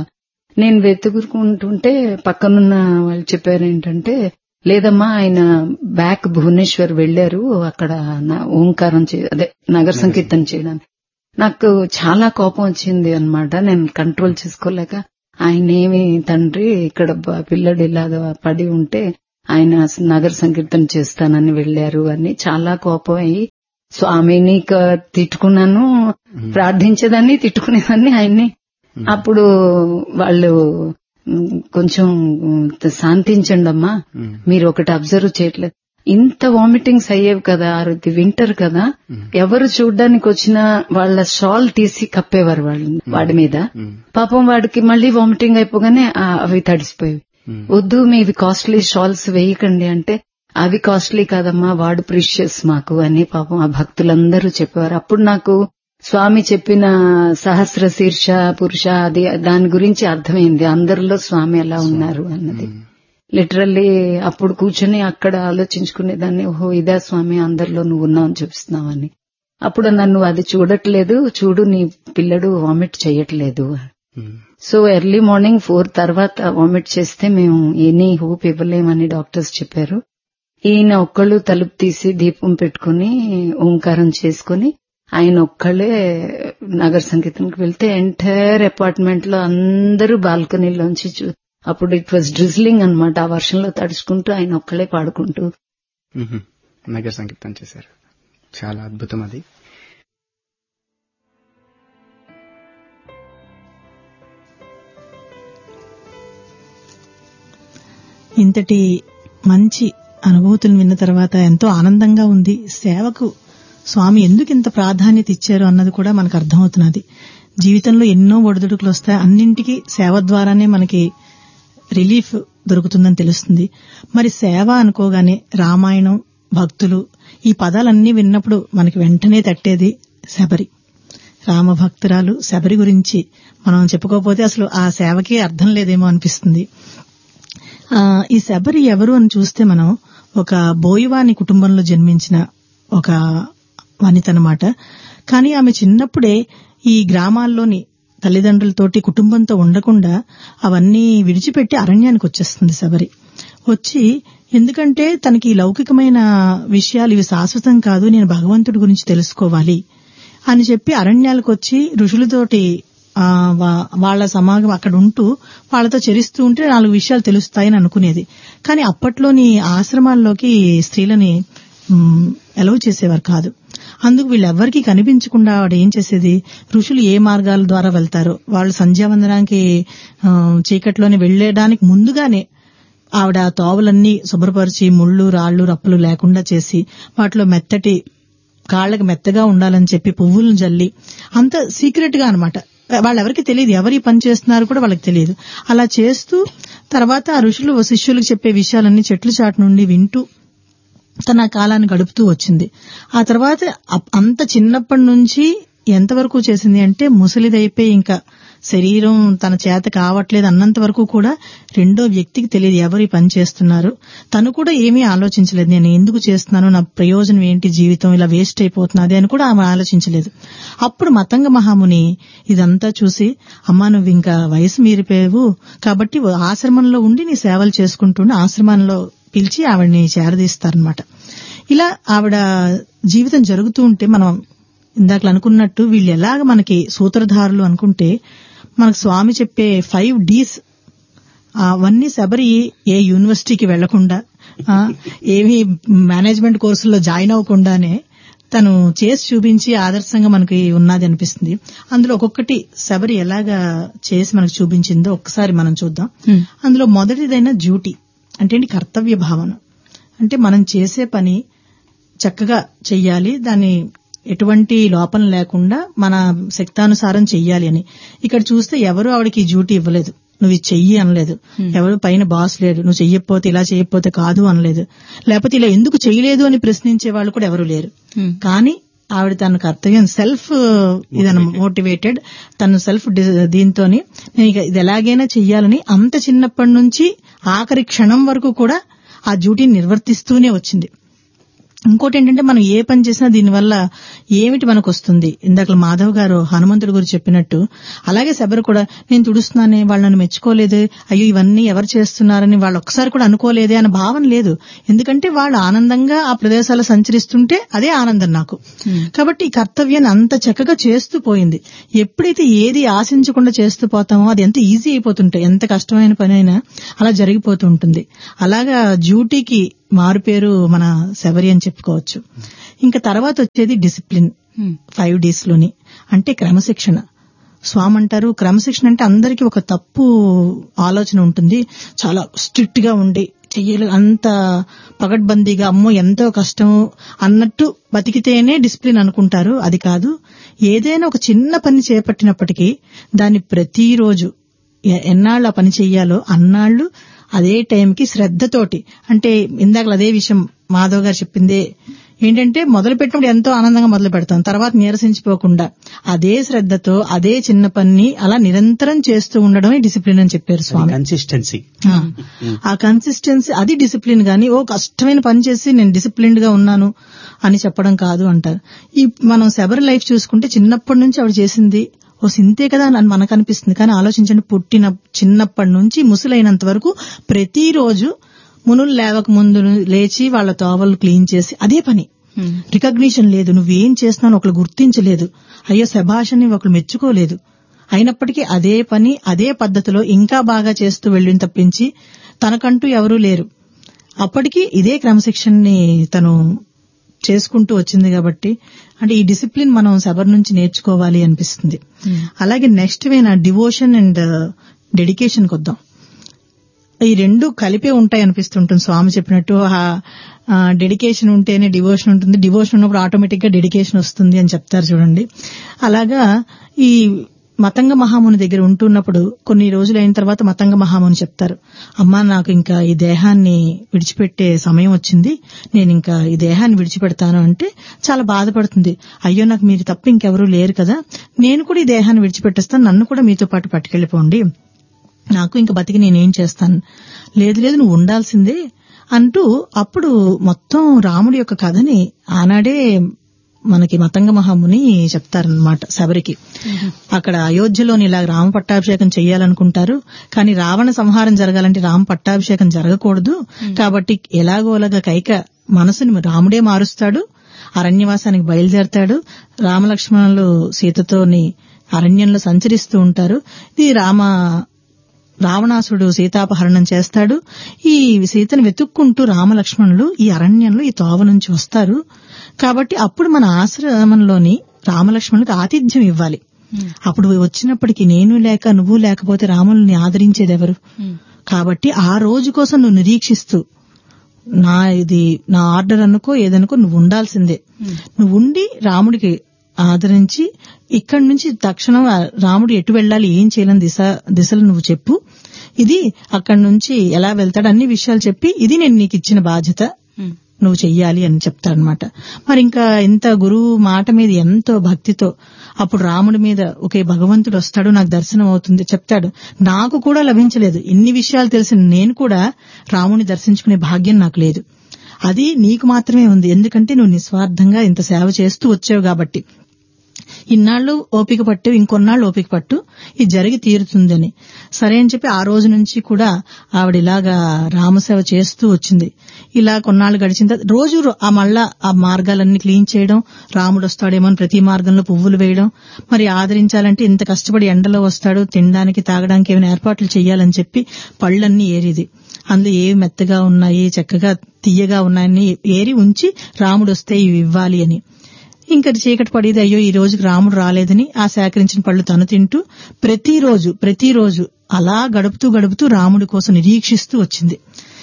[SPEAKER 4] నేను వెతుకుంటుంటే పక్కనున్న వాళ్ళు చెప్పారు ఏంటంటే లేదమ్మా ఆయన బ్యాక్ భువనేశ్వర్ వెళ్లారు అక్కడ నా- ఓంకారం చే అదే నగర సంకీర్తన చేయడానికి నాకు చాలా కోపం వచ్చింది అన్నమాట నేను కంట్రోల్ చేసుకోలేక ఆయన ఏమి తండ్రి ఇక్కడ బ- పిల్లడు ఇలాగా పడి ఉంటే ఆయన నగర సంకీర్తన చేస్తానని వెళ్లారు అని చాలా కోపం అయ్యి స్వామిని క- తిట్టుకున్నాను ప్రార్థించేదాన్ని తిట్టుకునేదాన్ని ఆయన్ని అప్పుడు వాళ్ళు "ఉమ్, కొంచెం ఉమ్, శాంతించండి అమ్మా మీరు ఒకటి అబ్జర్వ్ చేయట్లేదు ఇంత వామిటింగ్స్ అయ్యేవి కదా అది వింటర్ కదా ఎవరు చూడ్డానికి వచ్చినా వాళ్ళ షాల్ తీసి కప్పేవారు వాళ్ళు వాడి మీద పాపం వాడికి మళ్ళీ వామిటింగ్ అయిపోగానే ఆ, అవి తడిసిపోయేవి వద్దు మీవి కాస్ట్లీ షాల్స్ వేయకండి అంటే అవి కాస్ట్లీ కాదమ్మా వాడు ప్రిషియస్ మాకు అని పాపం ఆ భక్తులందరూ చెప్పేవారు అప్పుడు నాకు స్వామి చెప్పిన సహస్ర శీర్ష పురుష అది దాని గురించి అర్థమైంది అందరిలో స్వామి ఎలా ఉన్నారు అన్నది లిటరల్లీ అప్పుడు కూర్చొని అక్కడ ఆలోచించుకునేదాన్ని ఓహో ఇదా స్వామి అందరిలో నువ్వు ఉన్నావని చూపిస్తున్నావని అప్పుడు నన్ను అది చూడట్లేదు చూడు నీ పిల్లడు వామిట్ చేయట్లేదు సో ఎర్లీ మార్నింగ్ ఫోర్ తర్వాత వామిట్ చేస్తే మేము ఎనీ హోప్ ఇవ్వలేమని డాక్టర్స్ చెప్పారు ఈయన ఒక్కళ్ళు తలుపు తీసి దీపం పెట్టుకుని ఓంకారం చేసుకుని ఆయన ఒక్కళ్ళే నగర సంగీతానికి వెళ్తే ఎంటైర్ అపార్ట్మెంట్ లో అందరూ బాల్కనీలోంచి చూ- అప్పుడు ఇట్ వాజ్ డ్రిజ్లింగ్ అన్నమాట ఆ వర్షంలో తడుచుకుంటూ ఆయన ఒక్కళ్ళే పాడుకుంటూ
[SPEAKER 5] మ్మ్. నగర సంకీర్తన చేశారు చాలా అద్భుతం అది
[SPEAKER 1] ఇంతటి మంచి అనుభూతులు విన్న తర్వాత ఎంతో ఆనందంగా ఉంది సేవకు స్వామి ఎందుకు ఇంత ప్రాధాన్యత ఇచ్చారు అన్నది కూడా మనకు అర్థమవుతున్నది జీవితంలో ఎన్నో ఒడిదుడుకులు వస్తాయి అన్నింటికి సేవ ద్వారానే మనకి రిలీఫ్ దొరుకుతుందని తెలుస్తుంది మరి సేవ అనుకోగానే రామాయణం భక్తులు ఈ పదాలన్నీ విన్నప్పుడు మనకి వెంటనే తట్టేది శబరి రామభక్తురాలు శబరి గురించి మనం చెప్పుకోకపోతే అసలు ఆ సేవకి అర్థం లేదేమో అనిపిస్తుంది ఆ, ఈ శబరి ఎవరు అని చూస్తే మనం ఒక బోయివాని కుటుంబంలో జన్మించిన ఒక వనిత అనమాట కానీ ఆమె చిన్నప్పుడే ఈ గ్రామాల్లోని తల్లిదండ్రులతోటి కుటుంబంతో ఉండకుండా అవన్నీ విడిచిపెట్టి అరణ్యానికి వచ్చేస్తుంది శబరి వచ్చి ఎందుకంటే తనకి ఈ లౌకికమైన విషయాలు ఇవి శాశ్వతం కాదు నేను భగవంతుడి గురించి తెలుసుకోవాలి అని చెప్పి అరణ్యాలకు వచ్చి ఋషులతోటి ఆ, వా- వాళ్ళ సమాగం అక్కడ ఉంటూ వాళ్ళతో చరిస్తూ ఉంటే నాలుగు విషయాలు తెలుస్తాయని అనుకునేది కానీ అప్పట్లోని ఆశ్రమాల్లోకి స్త్రీలని ఎలవ్ చేసేవారు కాదు అందుకు వీళ్ళెవ్వరికీ కనిపించకుండా ఆవిడ ఏం చేసేది ఋషులు ఏ మార్గాల ద్వారా వెళ్తారో వాళ్ళు సంధ్యావందనానికి ఆ, చీకట్లోనే వెళ్లేడానికి ముందుగానే ఆవిడ ఆ తోవలన్నీ శుభ్రపరిచి ముళ్ళు రాళ్లు రప్పులు లేకుండా చేసి వాటిలో మెత్తటి కాళ్ళకి మెత్తగా ఉండాలని చెప్పి పువ్వులను జల్లి అంత సీక్రెట్ గా అనమాట వాళ్ళెవరికి తెలియదు ఎవరు ఈ పని చేస్తున్నారు కూడా వాళ్ళకి తెలియదు అలా చేస్తూ తర్వాత ఆ ఋషులు శిష్యులకు చెప్పే విషయాలన్నీ చెట్లు చాటు నుండి వింటూ తన కాలాన్ని గడుపుతూ వచ్చింది ఆ తర్వాత అప్- అంత చిన్నప్పటి నుంచి ఎంతవరకు చేసింది అంటే ముసలిదైపోయి ఇంకా శరీరం తన చేత కావట్లేదు అన్నంత వరకు కూడా రెండో వ్యక్తికి తెలియదు ఎవరు ఈ పని చేస్తున్నారు తను కూడా ఏమీ ఆలోచించలేదు నేను ఎందుకు చేస్తున్నాను నా ప్రయోజనం ఏంటి జీవితం ఇలా వేస్ట్ అయిపోతున్నది అని కూడా ఆమె ఆలోచించలేదు అప్పుడు మతంగ మహాముని ఇదంతా చూసి అమ్మా నువ్వు ఇంకా వయసు మీరిపోయావు కాబట్టి ఆశ్రమంలో ఉండి నీ సేవలు చేసుకుంటుండే ఆశ్రమంలో పిలిచి ఆవిడని చేరదీస్తారనమాట ఇలా ఆవిడ జీవితం జరుగుతూ ఉంటే మనం ఇందాక అనుకున్నట్టు వీళ్ళు ఎలాగ మనకి సూత్రధారులు అనుకుంటే మనకు స్వామి చెప్పే ఫైవ్ డీస్ అవన్నీ శబరి ఏ యూనివర్సిటీకి వెళ్లకుండా ఆ, ఏమీ మేనేజ్మెంట్ కోర్సుల్లో జాయిన్ అవ్వకుండానే తను చేసి చూపించి ఆదర్శంగా మనకి ఉన్నది అనిపిస్తుంది అందులో ఒక్కొక్కటి శబరి ఎలాగా చేసి మనకు చూపించిందో ఒక్కసారి మనం చూద్దాం
[SPEAKER 2] Hmm.
[SPEAKER 1] అందులో మొదటిదైన డ్యూటీ అంటే ఏంటి కర్తవ్య భావన అంటే మనం చేసే పని చక్కగా చెయ్యాలి దాన్ని ఎటువంటి లోపం లేకుండా మన శక్తానుసారం చెయ్యాలి అని ఇక్కడ చూస్తే ఎవరు ఆవిడకి ఈ డ్యూటీ ఇవ్వలేదు నువ్వు ఇది చెయ్యి అనలేదు ఎవరు పైన బాస్ లేడు నువ్వు చెయ్యకపోతే ఇలా చేయకపోతే కాదు అనలేదు లేకపోతే ఇలా ఎందుకు చేయలేదు అని ప్రశ్నించే వాళ్ళు కూడా ఎవరు లేరు
[SPEAKER 2] Hmm.
[SPEAKER 1] కానీ ఆవిడ తన కర్తవ్యం సెల్ఫ్ ఇదన మోటివేటెడ్ తను సెల్ఫ్ దీంతో నేను ఇక ఇది ఎలాగైనా చెయ్యాలని అంత చిన్నప్పటి నుంచి ఆఖరి క్షణం వరకు కూడా ఆ డ్యూటీని నిర్వర్తిస్తూనే వచ్చింది ఇంకోటి ఏంటంటే మనం ఏ పని చేసినా దీనివల్ల ఏమిటి మనకు వస్తుంది ఇందాక మాధవ్ గారు హనుమంతుడి గురించి చెప్పినట్టు అలాగే శబరి కూడా నేను తుడుస్తున్నానే వాళ్ళు నన్ను మెచ్చుకోలేదు అయ్యో ఇవన్నీ ఎవరు చేస్తున్నారని వాళ్ళు ఒక్కసారి కూడా అనుకోలేదే అన్న భావన లేదు ఎందుకంటే వాళ్ళు ఆనందంగా ఆ ప్రదేశాలు సంచరిస్తుంటే అదే ఆనందం నాకు కాబట్టి ఈ కర్తవ్యాన్ని అంత చక్కగా చేస్తూ పోయింది ఎప్పుడైతే ఏది ఆశించకుండా చేస్తూ పోతామో అది ఎంత ఈజీ అయిపోతుంటాయి ఎంత కష్టమైన పని అయినా అలా జరిగిపోతూ ఉంటుంది అలాగా డ్యూటీకి మారు పేరు మన శబరి అని చెప్పుకోవచ్చు ఇంకా తర్వాత వచ్చేది డిసిప్లిన్ ఫైవ్ డేస్ లోని అంటే క్రమశిక్షణ స్వామి అంటారు క్రమశిక్షణ అంటే అందరికీ ఒక తప్పు ఆలోచన ఉంటుంది చాలా స్ట్రిక్ట్ గా ఉండి చెయ్యాలి అంత పగడ్బందీగా అమ్మో ఎంతో కష్టం అన్నట్టు బతికితేనే డిసిప్లిన్ అనుకుంటారు అది కాదు ఏదైనా ఒక చిన్న పని చేపట్టినప్పటికీ దాన్ని ప్రతిరోజు ఎ- ఎన్నాళ్ళు ఆ పని చెయ్యాలో అన్నాళ్ళు అదే టైంకి శ్రద్ధతోటి అంటే ఇందాక అదే విషయం మాధవ్ గారు చెప్పిందే ఏంటంటే మొదలు పెట్టినప్పుడు ఎంతో ఆనందంగా మొదలు పెడతాం తర్వాత నీరసించిపోకుండా అదే శ్రద్ధతో అదే చిన్న పని అలా నిరంతరం చేస్తూ ఉండడమే డిసిప్లిన్ అని చెప్పారు స్వామి
[SPEAKER 3] కన్సిస్టెన్సీ
[SPEAKER 1] ఆ. ఆ కన్సిస్టెన్సీ అది డిసిప్లిన్ గాని ఓ కష్టమైన పని చేసి నేను డిసిప్లిన్డ్ గా ఉన్నాను అని చెప్పడం కాదు అంటారు ఈ మనం శబరి లైఫ్ చూసుకుంటే చిన్నప్పటి నుంచి ఆవిడ చేసింది ఓ సింతే కదా అని మనకు అనిపిస్తుంది కానీ ఆలోచించండి పుట్టిన చిన్నప్పటి నుంచి ముసలైనంత వరకు ప్రతిరోజు మునులు లేవక ముందు లేచి వాళ్ళ తోవలు క్లీన్ చేసి అదే పని రికగ్నిషన్ లేదు నువ్వేం చేస్తున్నావు ఒకళ్ళు గుర్తించలేదు అయ్యో శభాషని ఒకళ్ళు మెచ్చుకోలేదు అయినప్పటికీ అదే పని అదే పద్ధతిలో ఇంకా బాగా చేస్తూ వెళ్ళిన తప్పించి తనకంటూ ఎవరూ లేరు అప్పటికి ఇదే క్రమశిక్షణని తను చేసుకుంటూ వచ్చింది కాబట్టి అంటే ఈ డిసిప్లిన్ మనం సబర్ నుంచి నేర్చుకోవాలి అనిపిస్తుంది అలాగే నెక్స్ట్ వేన డివోషన్ అండ్ డెడికేషన్ కొద్దాం ఈ రెండు కలిపే ఉంటాయి అనిపిస్తుంటుంది స్వామి చెప్పినట్టు డెడికేషన్ ఉంటేనే డివోషన్ ఉంటుంది డివోషన్ ఉన్నప్పుడు ఆటోమేటిక్ గా డెడికేషన్ వస్తుంది అని చెప్తారు చూడండి అలాగా ఈ మతంగ మహాముని దగ్గర ఉంటున్నప్పుడు కొన్ని రోజులు అయిన తర్వాత మతంగ మహాముని చెప్తారు అమ్మా నాకు ఇంకా ఈ దేహాన్ని విడిచిపెట్టే సమయం వచ్చింది నేను ఇంకా ఈ దేహాన్ని విడిచిపెడతాను అంటే చాలా బాధపడుతుంది అయ్యో నాకు మీరు తప్ప ఇంకెవరూ లేరు కదా నేను కూడా ఈ దేహాన్ని విడిచిపెట్టేస్తాను నన్ను కూడా మీతో పాటు పట్టుకెళ్ళిపోండి నాకు ఇంక బతికి నేనేం చేస్తాను లేదు లేదు నువ్వు ఉండాల్సిందే అంటూ అప్పుడు మొత్తం రాముడి యొక్క కథని ఆనాడే మనకి మతంగ మహాముని చెప్తారనమాట శబరికి అక్కడ అయోధ్యలోని ఇలా రామ పట్టాభిషేకం చేయాలనుకుంటారు కానీ రావణ సంహారం జరగాలంటే రామ పట్టాభిషేకం జరగకూడదు కాబట్టి ఎలాగోలాగా కైక మనసుని రాముడే మారుస్తాడు అరణ్యవాసానికి బయలుదేరతాడు రామలక్ష్మణులు సీతతోని అరణ్యంలో సంచరిస్తూ ఉంటారు ఇది రామ రావణాసుడు సీతాపహరణం చేస్తాడు ఈ సీతను వెతుక్కుంటూ రామలక్ష్మణులు ఈ అరణ్యంలో ఈ తోవ నుంచి వస్తారు కాబట్టి అప్పుడు మన ఆశ్రమంలోని రామలక్ష్మణులకు ఆతిథ్యం ఇవ్వాలి అప్పుడు వచ్చినప్పటికీ నేను లేక నువ్వు లేకపోతే రాముల్ని ఆదరించేది ఎవరు కాబట్టి ఆ రోజు కోసం నువ్వు నిరీక్షిస్తూ నా ఇది నా ఆర్డర్ అనుకో ఏదనుకో నువ్వు ఉండాల్సిందే నువ్వు ఉండి రాముడికి ఆదరించి ఇక్కడి నుంచి తక్షణం ఆ రాముడు ఎటు వెళ్ళాలి ఏం చేయాలని దిశ దిశలు నువ్వు చెప్పు ఇది అక్కడి నుంచి ఎలా వెళ్తాడు అన్ని విషయాలు చెప్పి ఇది నేను నీకు ఇచ్చిన బాధ్యత నువ్వు చెయ్యాలి అని చెప్తాడనమాట మరి ఇంకా ఇంత గురువు మాట మీద ఎంతో భక్తితో అప్పుడు రాముడి మీద ఒకే భగవంతుడు వస్తాడు నాకు దర్శనం అవుతుంది చెప్తాడు నాకు కూడా లభించలేదు ఇన్ని విషయాలు తెలిసిన నేను కూడా రాముని దర్శించుకునే భాగ్యం నాకు లేదు అది నీకు మాత్రమే ఉంది ఎందుకంటే నువ్వు నిస్వార్థంగా ఇంత సేవ చేస్తూ వచ్చావు కాబట్టి ఇన్నాళ్ళు ఓపిక పట్టు ఇంకొన్నాళ్ళు ఓపిక పట్టు ఇది జరిగి తీరుతుందని సరే అని చెప్పి ఆ రోజు నుంచి కూడా ఆవిడ ఇలాగా రామసేవ చేస్తూ వచ్చింది ఇలా కొన్నాళ్ళు గడిచిన తర్వాత రోజు రో- ఆ మళ్ళా ఆ మార్గాలన్నీ క్లీన్ చేయడం రాముడు వస్తాడేమో అని ప్రతి మార్గంలో పువ్వులు వేయడం మరి ఆదరించాలంటే ఇంత కష్టపడి ఎండలో వస్తాడు తినడానికి తాగడానికి ఏమైనా ఏర్పాట్లు చేయాలని చెప్పి పళ్ళన్నీ ఏరిది అందులో ఏవి మెత్తగా ఉన్నాయి చక్కగా తీయగా ఉన్నాయని ఏరి ఉంచి రాముడు వస్తే ఇవి ఇవ్వాలి అని ఇంకా చీకటి పడేది అయ్యో ఈ రోజుకి రాముడు రాలేదని ఆ సేకరించిన పళ్ళు తను తింటూ ప్రతిరోజు ప్రతిరోజు అలా గడుపుతూ గడుపుతూ రాముడి కోసం నిరీక్షిస్తూ వచ్చింది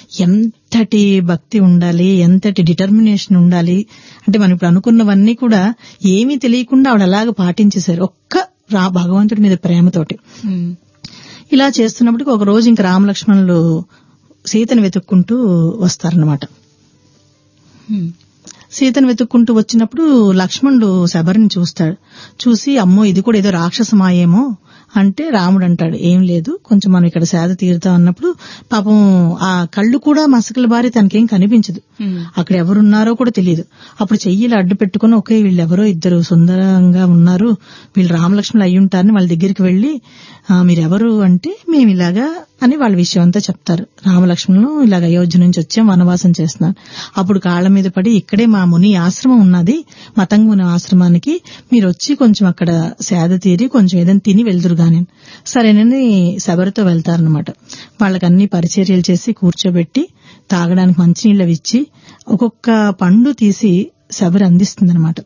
[SPEAKER 1] ఎంతటి భక్తి ఉండాలి ఎంతటి డిటర్మినేషన్ ఉండాలి అంటే మనం ఇప్పుడు అనుకున్నవన్నీ కూడా ఏమీ తెలియకుండా ఆవిడ అలాగ పాటించేశారు ఒక్క రా భగవంతుడి మీద ప్రేమతోటి ఇలా చేస్తున్నప్పటికీ ఒక రోజు ఇంక రామలక్ష్మణులు సీతను వెతుక్కుంటూ వస్తారనమాట సీతను వెతుక్కుంటూ వచ్చినప్పుడు లక్ష్మణుడు శబరిని చూస్తాడు చూసి అమ్మో ఇది కూడా ఏదో రాక్షసమాయేమో అంటే రాముడు అంటాడు ఏం లేదు కొంచెం మనం ఇక్కడ సేద తీరుతాం అన్నప్పుడు పాపం ఆ కళ్ళు కూడా మసకల బారి తనకేం కనిపించదు అక్కడ ఎవరున్నారో కూడా తెలియదు అప్పుడు చెయ్యిలు అడ్డు పెట్టుకుని ఒకే వీళ్ళు ఎవరో ఇద్దరు సుందరంగా ఉన్నారు వీళ్ళు రామలక్ష్మణులు అయి ఉంటారని వాళ్ళ దగ్గరికి వెళ్లి "ఆ, మీరెవరు అంటే మేము ఇలాగా అని వాళ్ళ విషయం అంతా చెప్తారు రామలక్ష్మణులు ఇలాగ అయోధ్య నుంచి వచ్చాం వనవాసం చేస్తున్నారు అప్పుడు కాళ్ళ మీద పడి ఇక్కడే మా ముని ఆశ్రమం ఉన్నది మతంగ ముని ఆశ్రమానికి మీరు వచ్చి కొంచెం అక్కడ సేద తీరి కొంచెం ఏదైనా తిని వెళ్దురు గాని సరేనని శబరితో వెళ్తారనమాట వాళ్ళకి అన్ని పరిచర్యలు చేసి కూర్చోబెట్టి తాగడానికి మంచినీళ్ళు అవి ఇచ్చి ఒక్కొక్క పండు తీసి శబరి అందిస్తుందన్నమాట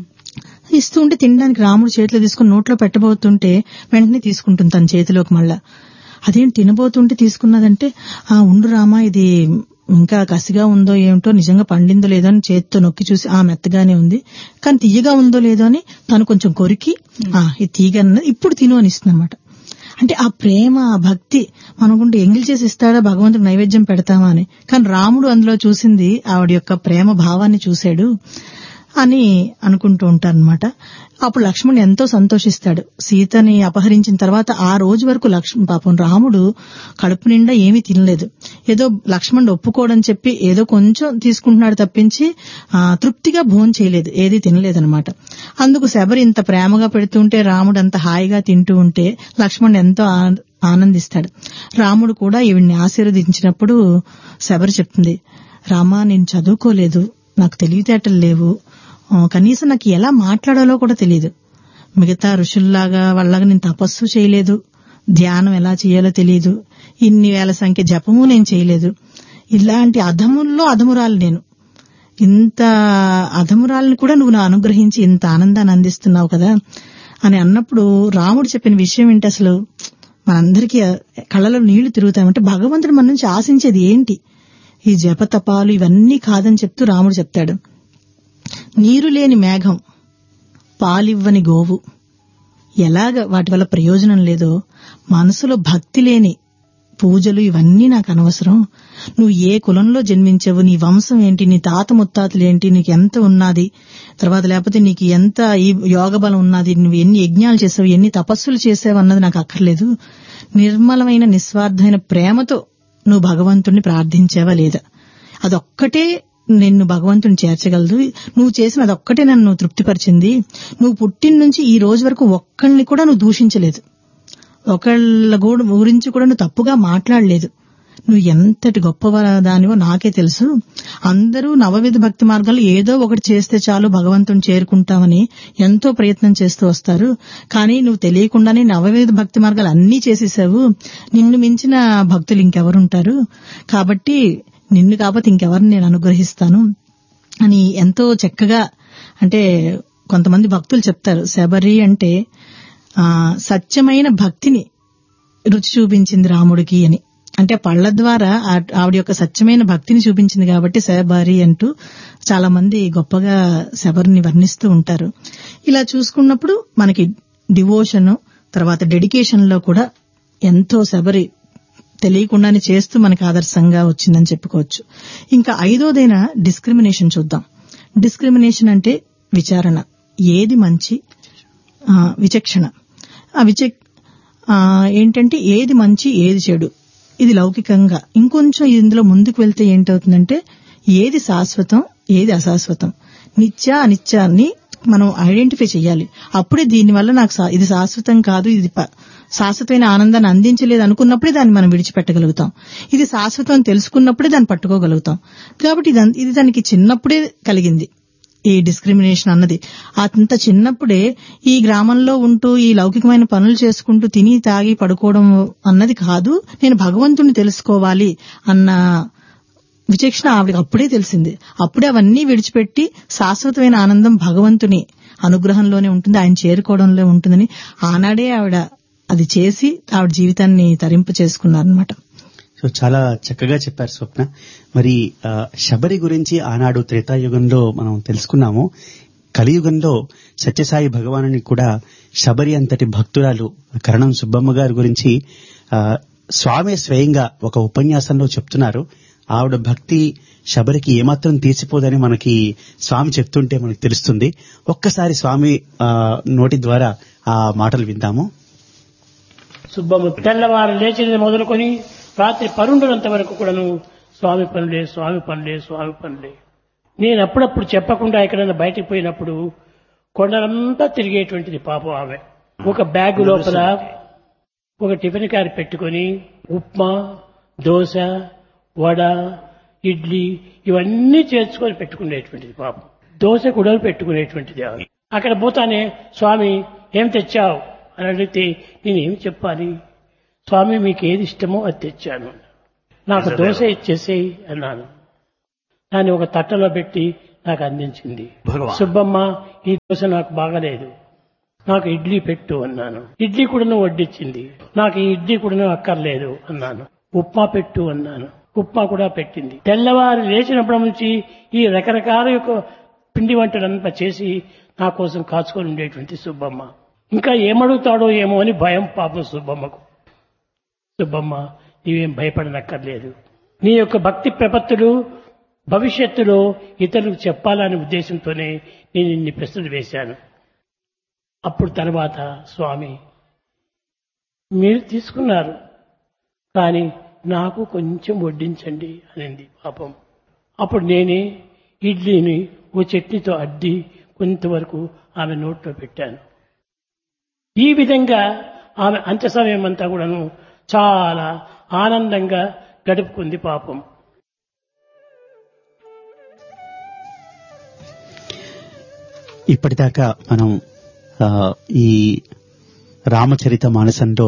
[SPEAKER 1] ఇస్తూ ఉంటే తినడానికి రాముడు చేతిలో తీసుకుని నోట్లో పెట్టబోతుంటే వెంటనే తీసుకుంటుంది తన చేతిలోకి మళ్ళా అదేంటి తినబోతుంటే తీసుకున్నదంటే ఆ ఉండు రామా ఇది ఇంకా కసిగా ఉందో ఏమిటో నిజంగా పండిందో లేదో అని చేతితో నొక్కి చూసి ఆ మెత్తగానే ఉంది కానీ తీయగా ఉందో లేదో అని తను కొంచెం కొరికి ఆ ఇది తీగన్నది ఇప్పుడు తిను అని ఇస్తుందన్నమాట అంటే ఆ ప్రేమ ఆ భక్తి మనకుంటే ఎంగిల్ చేసి ఇస్తాడా భగవంతుడు నైవేద్యం పెడతామా అని కానీ రాముడు అందులో చూసింది ఆవిడ యొక్క ప్రేమ భావాన్ని చూశాడు అని అనుకుంటూ ఉంటారనమాట అప్పుడు లక్ష్మణుడు ఎంతో సంతోషిస్తాడు సీతని అపహరించిన తర్వాత ఆ రోజు వరకు లక్ష్మణ్ పాపం రాముడు కడుపు నిండా ఏమీ తినలేదు ఏదో లక్ష్మణుడు ఒప్పుకోడని చెప్పి ఏదో కొంచెం తీసుకుంటున్నాడు తప్పించి ఆ తృప్తిగా భోజనం చేయలేదు ఏది తినలేదనమాట అందుకు శబరి ఇంత ప్రేమగా పెడుతుంటే రాముడు అంత హాయిగా తింటూ ఉంటే లక్ష్మణుడు ఎంతో ఆ- ఆనందిస్తాడు రాముడు కూడా ఈవిడ్ని ఆశీర్వదించినప్పుడు శబరి చెప్తుంది రామా నేను చదువుకోలేదు నాకు తెలివితేటలు లేవు ఆ, కనీసం నాకు ఎలా మాట్లాడాలో కూడా తెలియదు మిగతా ఋషుల్లాగా వాళ్ళగా నేను తపస్సు చేయలేదు ధ్యానం ఎలా చేయాలో తెలియదు ఇన్ని వేల సంఖ్య జపము నేను చేయలేదు ఇలాంటి అధముల్లో అధమురాలు నేను ఇంత అధమురాలను కూడా నువ్వు నా అనుగ్రహించి ఇంత ఆనందాన్ని అందిస్తున్నావు కదా అని అన్నప్పుడు రాముడు చెప్పిన విషయం ఏంటి అసలు మనందరికీ కళ్ళలో నీళ్లు తిరుగుతామంటే భగవంతుడు మన నుంచి ఆశించేది ఏంటి ఈ జపతపాలు ఇవన్నీ కాదని చెప్తూ రాముడు చెప్తాడు నీరు లేని మేఘం పాలివ్వని గోవు ఎలాగ వాటి వల్ల ప్రయోజనం లేదో మనసులో భక్తి లేని పూజలు ఇవన్నీ నాకు అనవసరం నువ్వు ఏ కులంలో జన్మించావు నీ వంశం ఏంటి నీ తాత ముత్తాతలు ఏంటి నీకు ఎంత ఉన్నది తర్వాత లేకపోతే నీకు ఎంత ఈ యోగ బలం ఉన్నది నువ్వు ఎన్ని యజ్ఞాలు చేసావు ఎన్ని తపస్సులు చేసావు అన్నది నాకు అక్కర్లేదు నిర్మలమైన నిస్వార్థమైన ప్రేమతో నువ్వు భగవంతుణ్ణి ప్రార్థించావా లేదా అదొక్కటే నిన్ను భగవంతుని చేర్చగలదు నువ్వు చేసిన అదొక్కటే నన్ను తృప్తిపరిచింది నువ్వు పుట్టిన నుంచి ఈ రోజు వరకు ఒక్కళ్ళని కూడా నువ్వు దూషించలేదు ఒకళ్ళ గూడ- గురించి కూడా నువ్వు తప్పుగా మాట్లాడలేదు నువ్వు ఎంతటి గొప్ప దానివో నాకే తెలుసు అందరూ నవవిధ భక్తి మార్గాలు ఏదో ఒకటి చేస్తే చాలు భగవంతుని చేరుకుంటామని ఎంతో ప్రయత్నం చేస్తూ వస్తారు కానీ నువ్వు తెలియకుండానే నవవిధ భక్తి మార్గాలు అన్నీ చేసేసావు నిన్ను మించిన భక్తులు ఇంకెవరుంటారు కాబట్టి నిన్ను కాకపోతే ఇంకెవరిని నేను అనుగ్రహిస్తాను అని ఎంతో చక్కగా అంటే కొంతమంది భక్తులు చెప్తారు శబరి అంటే ఆ సత్యమైన భక్తిని రుచి చూపించింది రాముడికి అని అంటే పళ్ళ ద్వారా ఆ- ఆవిడ యొక్క సత్యమైన భక్తిని చూపించింది కాబట్టి శబరి అంటూ చాలా మంది గొప్పగా శబరిని వర్ణిస్తూ ఉంటారు ఇలా చూసుకున్నప్పుడు మనకి డివోషన్ తర్వాత డెడికేషన్ లో కూడా ఎంతో శబరి తెలియకుండానే చేస్తూ మనకు ఆదర్శంగా వచ్చిందని చెప్పుకోవచ్చు ఇంకా ఐదోదైన డిస్క్రిమినేషన్ చూద్దాం డిస్క్రిమినేషన్ అంటే విచారణ ఏది మంచి ఆ, విచక్షణ ఆ విచక్ ఆ, ఏంటంటే ఏది మంచి ఏది చెడు ఇది లౌకికంగా ఇంకొంచెం ఇందులో ముందుకు వెళ్తే ఏంటవుతుందంటే ఏది శాశ్వతం ఏది అశాశ్వతం నిత్య అనిత్యాన్ని మనం ఐడెంటిఫై చేయాలి అప్పుడే దీనివల్ల నాకు శా- ఇది శాశ్వతం కాదు ఇది ప- శాశ్వతమైన ఆనందాన్ని అందించలేదు అనుకున్నప్పుడే దాన్ని మనం విడిచిపెట్టగలుగుతాం ఇది శాశ్వతం అని తెలుసుకున్నప్పుడే దాన్ని పట్టుకోగలుగుతాం కాబట్టి ఇదం- ఇది దానికి చిన్నప్పుడే కలిగింది ఈ డిస్క్రిమినేషన్ అన్నది అంత చిన్నప్పుడే ఈ గ్రామంలో ఉంటూ ఈ లౌకికమైన పనులు చేసుకుంటూ తిని తాగి పడుకోవడం అన్నది కాదు నేను భగవంతుని తెలుసుకోవాలి అన్న విచక్షణ ఆవిడకి అప్పుడే తెలిసింది అప్పుడే అవన్నీ విడిచిపెట్టి శాశ్వతమైన ఆనందం భగవంతుని అనుగ్రహంలోనే ఉంటుంది ఆయన చేరుకోవడంలో ఉంటుందని ఆనాడే ఆవిడ అది చేసి ఆవిడ జీవితాన్ని తరింపు చేసుకున్నారనమాట
[SPEAKER 3] సో చాలా చక్కగా చెప్పారు స్వప్న మరి ఆ, శబరి గురించి ఆనాడు త్రేతాయుగంలో మనం తెలుసుకున్నాము కలియుగంలో సత్యసాయి భగవానుని కూడా శబరి అంతటి భక్తురాలు కరణం సుబ్బమ్మ గారి గురించి ఆ, స్వామి స్వయంగా ఒక ఉపన్యాసంలో చెప్తున్నారు ఆవిడ భక్తి శబరికి ఏమాత్రం తీర్చిపోదని మనకి స్వామి చెప్తుంటే మనకు తెలుస్తుంది ఒక్కసారి స్వామి ఆ, నోటి ద్వారా ఆ మాటలు విందాము
[SPEAKER 6] సుబ్బమ్మ తెల్లవారు లేచినది మొదలుకొని రాత్రి పరుండునంత వరకు కూడాను స్వామి పనులే స్వామి పనులే స్వామి పనులే నేను అప్పుడప్పుడు చెప్పకుండా ఎక్కడైనా బయటికి పోయినప్పుడు కొండలంతా తిరిగేటువంటిది పాపం ఆమె ఒక బ్యాగ్ లోపల ఒక టిఫిన్ క్యారీ పెట్టుకొని ఉప్మా దోశ వడ ఇడ్లీ ఇవన్నీ చేర్చుకొని పెట్టుకునేటువంటిది పాపం దోశ కూడా పెట్టుకునేటువంటిది ఆమె. అక్కడ పోతానే స్వామి ఏం తెచ్చావు అని అడిగితే నేనేం చెప్పాలి స్వామి మీకు ఏది ఇష్టమో అది తెచ్చాను నాకు దోశ ఇచ్చేసేయి అన్నాను దాన్ని ఒక తట్టలో పెట్టి నాకు అందించింది సుబ్బమ్మ ఈ దోశ నాకు బాగలేదు నాకు ఇడ్లీ పెట్టు అన్నాను ఇడ్లీ కూడా వడ్డించింది నాకు ఈ ఇడ్లీ కూడా అక్కర్లేదు అన్నాను ఉప్మా పెట్టు అన్నాను ఉప్మా కూడా పెట్టింది తెల్లవారు లేచినప్పటి నుంచి ఈ రకరకాల యొక్క పిండి వంటలంతా చేసి నా కోసం కాచుకొని ఉండేటువంటి సుబ్బమ్మ ఇంకా ఏమడుగుతాడో ఏమో అని భయం పాపం సుబ్బమ్మకు సుబ్బమ్మ నీవేం భయపడనక్కర్లేదు నీ యొక్క భక్తి ప్రపత్తులు భవిష్యత్తులో ఇతరులకు చెప్పాలనే ఉద్దేశంతోనే నేను ఇన్ని ప్రశ్నలు వేశాను అప్పుడు తర్వాత స్వామి మీరు తీసుకున్నారు కానీ నాకు కొంచెం వడ్డించండి అనింది పాపం అప్పుడు నేనే ఇడ్లీని ఓ చట్నీతో అడ్డి కొంతవరకు ఆమె నోట్లో పెట్టాను ఈ విధంగా ఆమె అంత్య సమయం అంతా కూడాను చాలా ఆనందంగా గడుపుకుంది పాపం
[SPEAKER 3] ఇప్పటిదాకా మనం ఆ, ఈ రామచరిత మానసంలో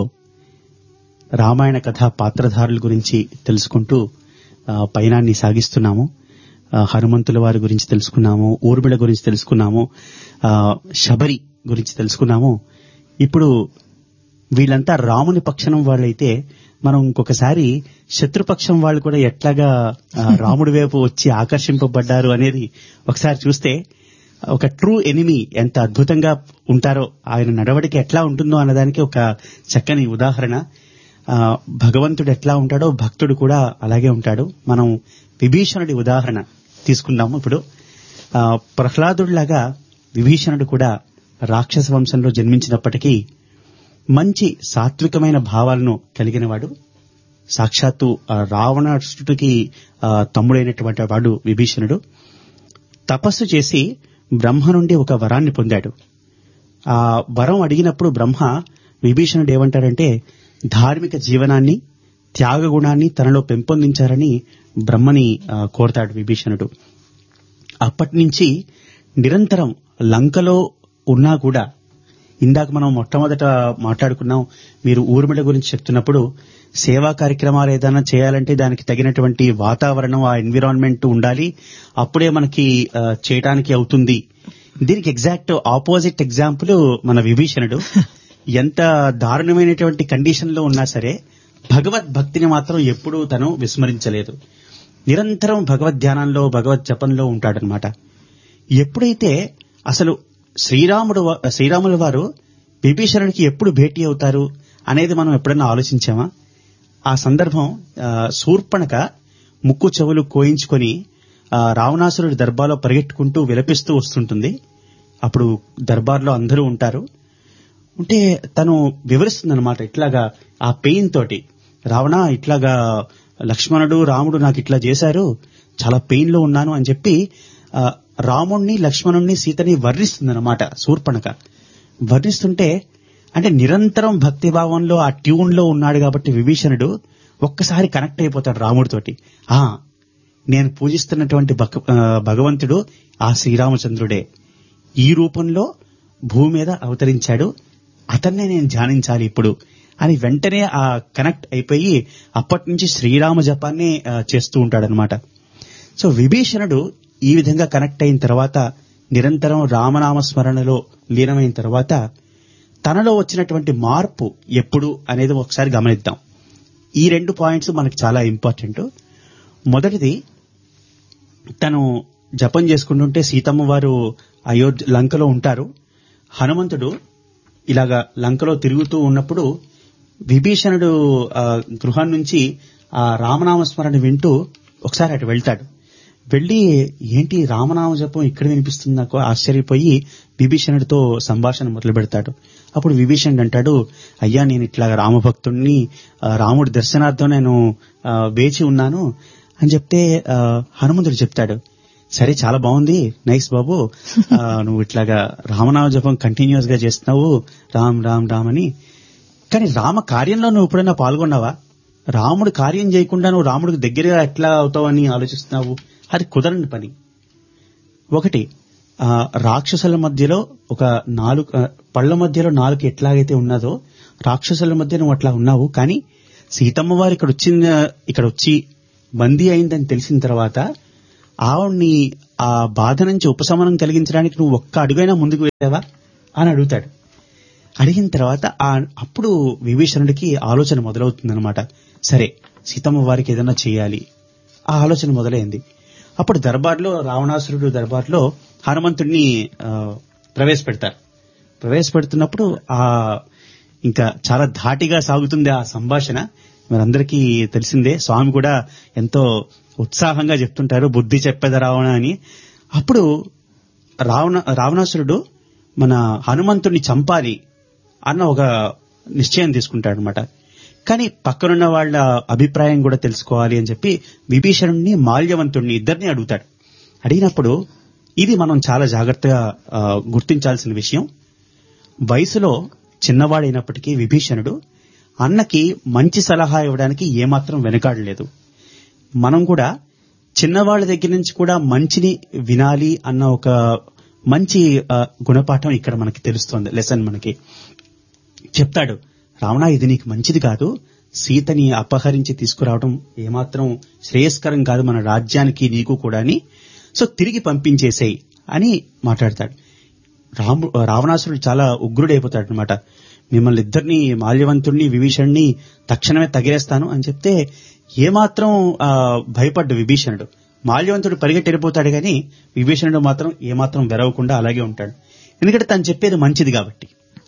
[SPEAKER 3] రామాయణ కథ పాత్రధారుల గురించి తెలుసుకుంటూ ఆ, పయనాన్ని సాగిస్తున్నాము ఆ, హనుమంతుల వారి గురించి తెలుసుకున్నాము ఊర్మిళ గురించి తెలుసుకున్నాము ఆ, శబరి గురించి తెలుసుకున్నాము ఇప్పుడు వీళ్ళంతా రాముని పక్షం వాళ్ళైతే మనం ఇంకొకసారి శత్రుపక్షం వాళ్ళు కూడా ఎట్లాగా ఆ, రాముడి వైపు వచ్చి ఆకర్షింపబడ్డారు అనేది ఒకసారి చూస్తే ఒక ట్రూ ఎనిమి ఎంత అద్భుతంగా ఉంటారో ఆయన నడవడిక ఎట్లా ఉంటుందో అన్నదానికి ఒక చక్కని ఉదాహరణ ఆ, భగవంతుడు ఎట్లా ఉంటాడో భక్తుడు కూడా అలాగే ఉంటాడు మనం విభీషణుడి ఉదాహరణ తీసుకుందాము ఇప్పుడు ఆ, ప్రహ్లాదుడిలాగా విభీషణుడు కూడా రాక్షస వంశంలో జన్మించినప్పటికీ మంచి సాత్వికమైన భావాలను కలిగినవాడు సాక్షాత్తు ఆ రావణాసుడికి ఆ, తమ్ముడైనటువంటి వాడు విభీషణుడు తపస్సు చేసి బ్రహ్మ నుండి ఒక వరాన్ని పొందాడు ఆ వరం అడిగినప్పుడు బ్రహ్మ విభీషణుడు ఏమంటాడంటే ధార్మిక జీవనాన్ని త్యాగ గుణాన్ని తనలో పెంపొందించారని బ్రహ్మని ఆ, కోరతాడు విభీషణుడు అప్పటి నుంచి నిరంతరం లంకలో ఉన్నా కూడా ఇందాక మనం మొట్టమొదట మాట్లాడుకున్నాం మీరు ఊర్మిళ గురించి చెప్తున్నప్పుడు సేవా కార్యక్రమాలు ఏదైనా చేయాలంటే దానికి తగినటువంటి వాతావరణం ఆ ఎన్విరాన్మెంట్ ఉండాలి అప్పుడే మనకి ఆ, చేయడానికి అవుతుంది దీనికి ఎగ్జాక్ట్ ఆపోజిట్ ఎగ్జాంపుల్ మన విభీషణుడు ఎంత దారుణమైనటువంటి కండిషన్ లో ఉన్నా సరే భగవద్ భక్తిని మాత్రం ఎప్పుడూ తను విస్మరించలేదు నిరంతరం భగవద్ ధ్యానంలో భగవద్ జపంలో ఉంటాడనమాట ఎప్పుడైతే అసలు శ్రీరాముడు వ- శ్రీరాముల వారు విభీషణుడికి ఎప్పుడు భేటీ అవుతారు అనేది మనం ఎప్పుడైనా ఆలోచించామా ఆ సందర్భం ఆ, శూర్పణక ముక్కు చెవులు కోయించుకొని ఆ, రావణాసురుడి దర్బార్లో పరిగెట్టుకుంటూ విలపిస్తూ వస్తుంటుంది అప్పుడు దర్బార్లో అందరూ ఉంటారు ఉంటే తను వివరిస్తుంది అనమాట ఇట్లాగా ఆ పెయిన్ తోటి రావణ ఇట్లాగా లక్ష్మణుడు రాముడు నాకు ఇట్లా చేశారు చాలా పెయిన్ లో ఉన్నాను అని చెప్పి ఆ, రాముణ్ణి లక్ష్మణుణ్ణి సీతని వర్ణిస్తుంది అనమాట శూర్పణక వర్ణిస్తుంటే అంటే నిరంతరం భక్తి భావంలో ఆ ట్యూన్ లో ఉన్నాడు కాబట్టి విభీషణుడు ఒక్కసారి కనెక్ట్ అయిపోతాడు రాముడితోటి ఆ నేను పూజిస్తున్నటువంటి భగ- ఆ, భగవంతుడు ఆ శ్రీరామచంద్రుడే ఈ రూపంలో భూమి మీద అవతరించాడు అతన్నే నేను ధ్యానించాలి ఇప్పుడు అని వెంటనే ఆ కనెక్ట్ అయిపోయి అప్పటి నుంచి శ్రీరామ జపాన్ని ఆ, చేస్తూ ఉంటాడనమాట సో విభీషణుడు ఈ విధంగా కనెక్ట్ అయిన తర్వాత నిరంతరం రామనామ స్మరణలో లీనమైన తర్వాత తనలో వచ్చినటువంటి మార్పు ఎప్పుడు అనేది ఒకసారి గమనిద్దాం ఈ రెండు పాయింట్స్ మనకి చాలా ఇంపార్టెంట్ మొదటిది తను జపం చేసుకుంటుంటే సీతమ్మ వారు అయోధ్య లంకలో ఉంటారు హనుమంతుడు ఇలాగా లంకలో తిరుగుతూ ఉన్నప్పుడు విభీషణుడు ఆ, గృహం నుంచి ఆ రామనామస్మరణ వింటూ ఒకసారి అటు వెళ్తాడు వెళ్ళి ఏంటి రామనామ జపం ఇక్కడ వినిపిస్తుంది నాకు ఆశ్చర్యపోయి విభీషణుడితో సంభాషణ మొదలు పెడతాడు అప్పుడు విభీషణుడు అంటాడు అయ్యా నేను ఇట్లా రామభక్తుడిని ఆ, రాముడి దర్శనార్థం నేను ఆ, వేచి ఉన్నాను అని చెప్తే ఆ, హనుమంతుడు చెప్తాడు సరే చాలా బాగుంది నైస్ బాబు ఆ, నువ్వు ఇట్లాగా రామనామ జపం కంటిన్యూస్ గా చేస్తున్నావు రామ్ రామ్ రామ్ అని కానీ రామ కార్యంలో నువ్వు ఎప్పుడైనా పాల్గొన్నావా రాముడు కార్యం చేయకుండా నువ్వు రాముడికి దగ్గరగా ఎట్లా అవుతావని ఆలోచిస్తున్నావు అది కుదరని పని ఒకటి ఆ, రాక్షసుల మధ్యలో ఒక నాలుగు ఆ, పళ్ళ మధ్యలో నాలుగు ఎట్లాగైతే ఉన్నదో రాక్షసుల మధ్య నువ్వు అట్లా ఉన్నావు కానీ సీతమ్మ వారు ఇక్కడ వచ్చిన ఇక్కడ వచ్చి బందీ అయిందని తెలిసిన తర్వాత ఆవిడ్ని ఆ బాధ నుంచి ఉపశమనం కలిగించడానికి నువ్వు ఒక్క అడుగైనా ముందుకు వెళ్ళావా అని అడుగుతాడు అడిగిన తర్వాత ఆ అప్పుడు విభీషణుడికి ఆలోచన మొదలవుతుందన్నమాట సరే సీతమ్మ వారికి ఏదైనా చేయాలి ఆ ఆలోచన మొదలైంది అప్పుడు దర్బార్లో రావణాసురుడు దర్బార్లో హనుమంతుడిని ఆ, ప్రవేశపెడతారు ప్రవేశపెడుతున్నప్పుడు ఆ ఇంకా చాలా ధాటిగా సాగుతుంది ఆ సంభాషణ మనందరికీ తెలిసిందే స్వామి కూడా ఎంతో ఉత్సాహంగా చెప్తుంటారు బుద్ధి చెప్పేద రావణ అని అప్పుడు రావణ రావణాసురుడు మన హనుమంతుడిని చంపాలి అన్న ఒక నిశ్చయం తీసుకుంటాడు అనమాట కానీ పక్కనున్న వాళ్ళ అభిప్రాయం కూడా తెలుసుకోవాలి అని చెప్పి విభీషణుడిని మాల్యవంతుడిని ఇద్దరిని అడుగుతాడు అడిగినప్పుడు ఇది మనం చాలా జాగ్రత్తగా ఆ, గుర్తించాల్సిన విషయం వయసులో చిన్నవాడైనప్పటికీ విభీషణుడు అన్నకి మంచి సలహా ఇవ్వడానికి ఏమాత్రం వెనకాడలేదు మనం కూడా చిన్నవాళ్ళ దగ్గర నుంచి కూడా మంచిని వినాలి అన్న ఒక మంచి ఆ, గుణపాఠం ఇక్కడ మనకి తెలుస్తోంది లెసన్ మనకి చెప్తాడు రావణ ఇది నీకు మంచిది కాదు సీతని అపహరించి తీసుకురావడం ఏమాత్రం శ్రేయస్కరం కాదు మన రాజ్యానికి నీకు కూడా అని సో తిరిగి పంపించేసేయి అని మాట్లాడతాడు రాము రావణాసురుడు చాలా ఉగ్రుడైపోతాడు అనమాట మిమ్మల్ని ఇద్దరిని మాల్యవంతుడిని విభీషణ్ణి తక్షణమే తగిలేస్తాను అని చెప్తే ఏమాత్రం ఆ, భయపడ్డు విభీషణుడు మాల్యవంతుడు పరిగెట్టెళ్ళిపోతాడు కానీ విభీషణుడు మాత్రం ఏమాత్రం వెరవకుండా అలాగే ఉంటాడు ఎందుకంటే తను చెప్పేది మంచిది కాబట్టి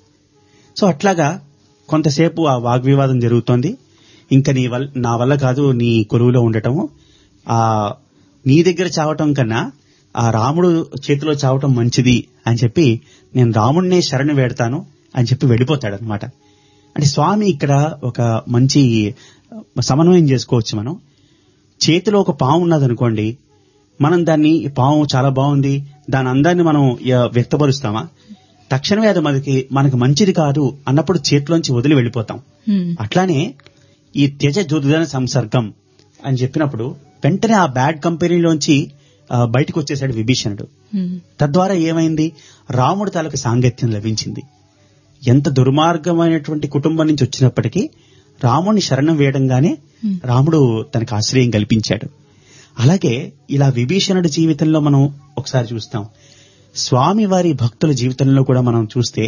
[SPEAKER 3] సో అట్లాగా కొంతసేపు ఆ వాగ్వివాదం జరుగుతోంది ఇంకా నీ వల్ల నా వల్ల కాదు నీ కొలువులో ఉండటము ఆ నీ దగ్గర చావటం కన్నా ఆ రాముడు చేతిలో చావటం మంచిది అని చెప్పి నేను రాముడినే శరణు వేడతాను అని చెప్పి వెళ్ళిపోతాడు అనమాట అంటే స్వామి ఇక్కడ ఒక మంచి సమన్వయం చేసుకోవచ్చు మనం చేతిలో ఒక పాము ఉన్నదనుకోండి మనం దాన్ని ఈ పాము చాలా బాగుంది దాని అందాన్ని మనం య- వ్యక్తపరుస్తామా తక్షణమే అది మనకి మనకు మంచిది కాదు అన్నప్పుడు చేతిలోంచి వదిలి వెళ్ళిపోతాం
[SPEAKER 2] హ్మ్.
[SPEAKER 3] అట్లానే ఈ త్యజ దుర్ధన సంసర్గం అని చెప్పినప్పుడు వెంటనే ఆ బ్యాడ్ కంపెనీలోంచి ఆ, బయటకు వచ్చేసాడు విభీషణుడు
[SPEAKER 2] హ్మ్.
[SPEAKER 3] తద్వారా ఏమైంది రాముడు తాలూకు సాంగత్యం లభించింది ఎంత దుర్మార్గమైనటువంటి కుటుంబం నుంచి వచ్చినప్పటికీ రాముడిని శరణం వేయడంగానే
[SPEAKER 2] Hmm.
[SPEAKER 3] రాముడు తనకు ఆశ్రయం కల్పించాడు అలాగే ఇలా విభీషణుడి జీవితంలో మనం ఒకసారి చూస్తాం స్వామి వారి భక్తుల జీవితంలో కూడా మనం చూస్తే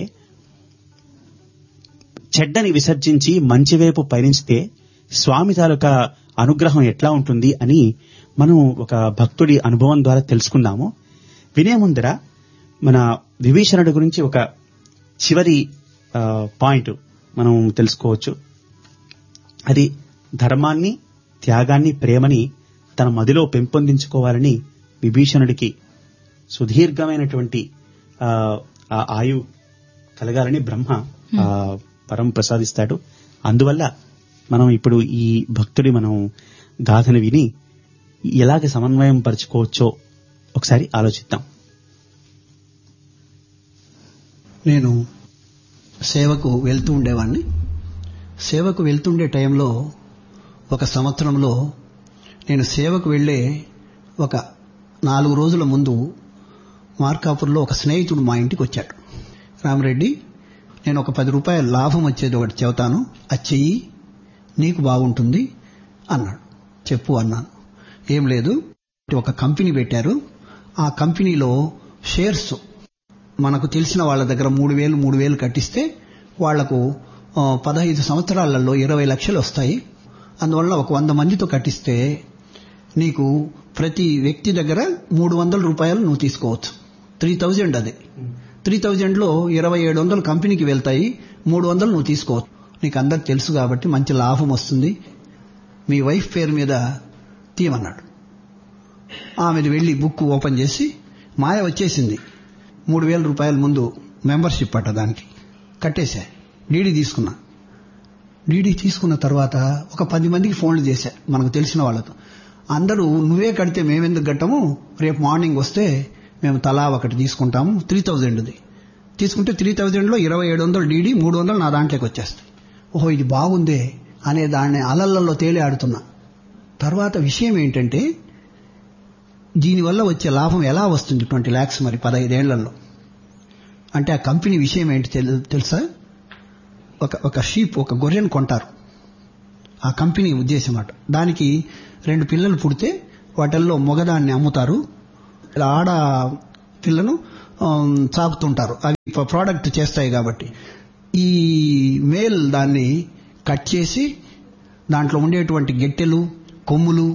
[SPEAKER 3] చెడ్డని విసర్జించి మంచి వైపు పయనిస్తే స్వామి తాలూకా అనుగ్రహం ఎట్లా ఉంటుంది అని మనం ఒక భక్తుడి అనుభవం ద్వారా తెలుసుకుందాము వినే ముందర మన విభీషణుడి గురించి ఒక చివరి ఆ, పాయింట్ మనం తెలుసుకోవచ్చు అది ధర్మాన్ని త్యాగాన్ని ప్రేమని తన మదిలో పెంపొందించుకోవాలని విభీషణుడికి సుదీర్ఘమైనటువంటి ఆ, ఆ ఆయు కలగాలని బ్రహ్మ ఆ, వరం ప్రసాదిస్తాడు అందువల్ల మనం ఇప్పుడు ఈ భక్తుడి మనం గాథను విని ఎలాగ సమన్వయం పరుచుకోవచ్చో ఒకసారి ఆలోచిద్దాం
[SPEAKER 7] నేను సేవకు వెళ్తూ ఉండేవాడిని సేవకు వెళ్తుండే టైంలో ఒక సంవత్సరంలో నేను సేవకు వెళ్ళే ఒక నాలుగు రోజుల ముందు మార్కాపూర్లో ఒక స్నేహితుడు మా ఇంటికి వచ్చాడు రామరెడ్డి నేను ఒక పది రూపాయల లాభం వచ్చేది ఒకటి చెబుతాను అది చెయ్యి నీకు బాగుంటుంది అన్నాడు చెప్పు అన్నాను ఏం లేదు ఒక కంపెనీ పెట్టారు ఆ కంపెనీలో షేర్స్ మనకు తెలిసిన వాళ్ళ దగ్గర మూడు వేలు మూడు వేలు కట్టిస్తే వాళ్లకు ఆ, పదహైదు సంవత్సరాలలో ఇరవై లక్షలు వస్తాయి అందువల్ల ఒక వంద మందితో కట్టిస్తే నీకు ప్రతి వ్యక్తి దగ్గర మూడు వందల రూపాయలు నువ్వు తీసుకోవచ్చు త్రీ థౌజండ్ అది త్రీ థౌజండ్లో ఇరవై ఏడు వందలు కంపెనీకి వెళ్తాయి మూడు వందలు నువ్వు తీసుకోవచ్చు నీకు అందరికి తెలుసు కాబట్టి మంచి లాభం వస్తుంది మీ వైఫ్ పేరు మీద తీయమన్నాడు ఆమెది వెళ్ళి బుక్ ఓపెన్ చేసి మాయ వచ్చేసింది మూడు వేల రూపాయల ముందు మెంబర్షిప్ అట్ట దానికి కట్టేశా డీడీ తీసుకున్నా డీడీ తీసుకున్న తర్వాత ఒక పది మందికి ఫోన్లు చేశా మనకు తెలిసిన వాళ్ళతో అందరూ నువ్వే కడితే మేమెందుకు కట్టము రేపు మార్నింగ్ వస్తే మేము తలా ఒకటి తీసుకుంటాము త్రీ థౌజండ్ది తీసుకుంటే త్రీ థౌజండ్లో ఇరవై ఏడు వందలు డీడీ మూడు వందలు నా దాంట్లోకి వచ్చేస్తాయి ఓహో ఇది బాగుందే అనే దాన్ని అలల్లో తేలి ఆడుతున్నా తర్వాత విషయం ఏంటంటే దీనివల్ల వచ్చే లాభం ఎలా వస్తుంది ట్వంటీ ల్యాక్స్ మరి పదహైదేళ్లలో అంటే ఆ కంపెనీ విషయం ఏంటి తెలు- తెలుసా ఒక ఒక షీప్ ఒక గొర్రెను కొంటారు ఆ కంపెనీ ఉద్దేశం అట దానికి రెండు పిల్లలు పుడితే వాటిల్లో మొగదాన్ని అమ్ముతారు ఇలా ఆడ పిల్లను ఆమ్, సాకుతుంటారు అవి ప- ప్రోడక్ట్ చేస్తాయి కాబట్టి ఈ మేల్ దాన్ని కట్ చేసి దాంట్లో ఉండేటువంటి గెట్టెలు కొమ్ములు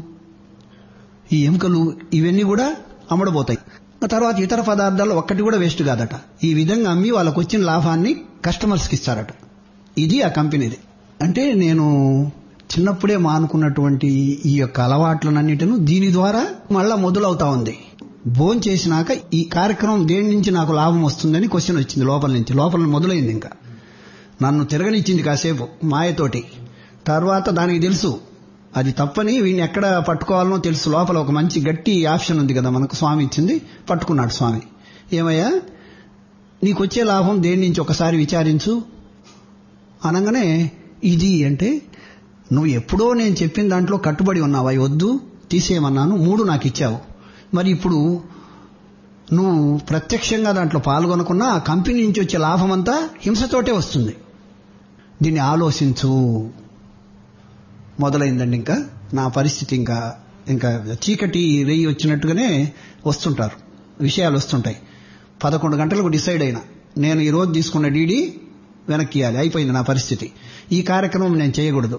[SPEAKER 7] ఈ ఎముకలు ఇవన్నీ కూడా అమ్మడబోతాయి ఆ తర్వాత ఇతర పదార్థాలు ఒక్కటి కూడా వేస్ట్ కాదట ఈ విధంగా అమ్మి వాళ్ళకు వచ్చిన లాభాన్ని కస్టమర్స్కి ఇస్తారట ఇది ఆ కంపెనీది అంటే నేను చిన్నప్పుడే మానుకున్నటువంటి ఈ యొక్క అలవాట్లనన్నిటిను దీని ద్వారా మళ్ళా మొదలవుతా ఉంది భోన్ చేసినాక ఈ కార్యక్రమం దేని నుంచి నాకు లాభం వస్తుందని క్వశ్చన్ వచ్చింది లోపల నుంచి లోపల మొదలైంది ఇంకా నన్ను తిరగనిచ్చింది కాసేపు మాయతోటి తర్వాత దానికి తెలుసు అది తప్పని వీడిని ఎక్కడ పట్టుకోవాలనో తెలుసు లోపల ఒక మంచి గట్టి ఆప్షన్ ఉంది కదా మనకు స్వామి ఇచ్చింది పట్టుకున్నాడు స్వామి ఏమయ్యా నీకు వచ్చే లాభం దేని నుంచి ఒకసారి విచారించు అనగానే ఇది అంటే నువ్వు ఎప్పుడో నేను చెప్పిన దాంట్లో కట్టుబడి ఉన్నావు అవి వద్దు తీసేయమన్నాను మూడు నాకు ఇచ్చావు మరి ఇప్పుడు నువ్వు ప్రత్యక్షంగా దాంట్లో పాల్గొనకున్నా ఆ కంపెనీ నుంచి వచ్చే లాభం అంతా హింసతోటే వస్తుంది దీన్ని ఆలోచించు మొదలైందండి ఇంకా నా పరిస్థితి ఇంకా ఇంకా చీకటి రెయ్యి వచ్చినట్టుగానే వస్తుంటారు విషయాలు వస్తుంటాయి పదకొండు గంటలకు డిసైడ్ అయినా నేను ఈ రోజు తీసుకున్న డీడీ వెనక్కి ఇవ్వాలి అయిపోయింది నా పరిస్థితి ఈ కార్యక్రమం నేను చేయకూడదు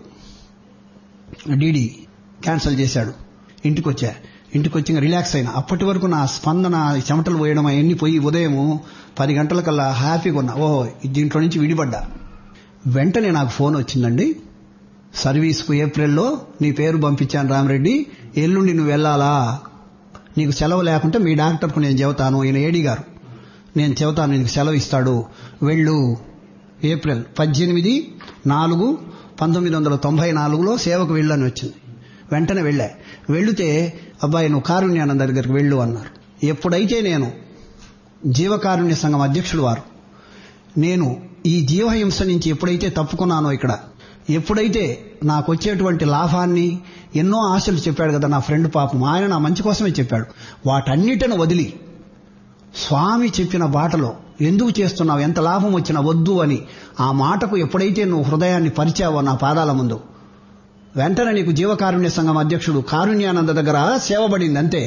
[SPEAKER 7] డీడీ క్యాన్సిల్ చేశాడు ఇంటికి వచ్చా ఇంటికి వచ్చి ఇంకా రిలాక్స్ అయినా అప్పటి వరకు నా స్పందన ఈ చెమటలు పోయడం అవన్నీ పోయి ఉదయం పది గంటలకల్లా హ్యాపీగా ఉన్నా ఓ దీంట్లో నుంచి విడిపడ్డా వెంటనే నాకు ఫోన్ వచ్చిందండి సర్వీస్కు ఏప్రిల్లో నీ పేరు పంపించాను రామరెడ్డి ఎల్లుండి నువ్వు వెళ్ళాలా నీకు సెలవు లేకుంటే మీ డాక్టర్కు నేను చెబుతాను ఈయన ఏడీ గారు నేను చెబుతాను నీకు సెలవు ఇస్తాడు వెళ్ళు ఏప్రిల్ పద్దెనిమిది నాలుగు పంతొమ్మిది వందల తొంభై నాలుగులో సేవకు వెళ్ళని వచ్చింది వెంటనే వెళ్ళా వెళితే అబ్బాయి నువ్వు కారుణ్యానంద దగ్గరికి వెళ్ళు అన్నారు ఎప్పుడైతే నేను జీవకారుణ్య సంఘం అధ్యక్షుడు వారు నేను ఈ జీవహింస నుంచి ఎప్పుడైతే తప్పుకున్నానో ఇక్కడ ఎప్పుడైతే నాకు వచ్చేటువంటి లాభాన్ని ఎన్నో ఆశలు చెప్పాడు కదా నా ఫ్రెండ్ పాపం ఆయన నా మంచి కోసమే చెప్పాడు వాటన్నిటిని వదిలి స్వామి చెప్పిన బాటలో ఎందుకు చేస్తున్నావు ఎంత లాభం వచ్చినా వద్దు అని ఆ మాటకు ఎప్పుడైతే నువ్వు హృదయాన్ని పరిచావో నా పాదాల ముందు వెంటనే నీకు జీవకారుణ్య సంఘం అధ్యక్షుడు కారుణ్యానంద దగ్గర సేవబడింది అంతే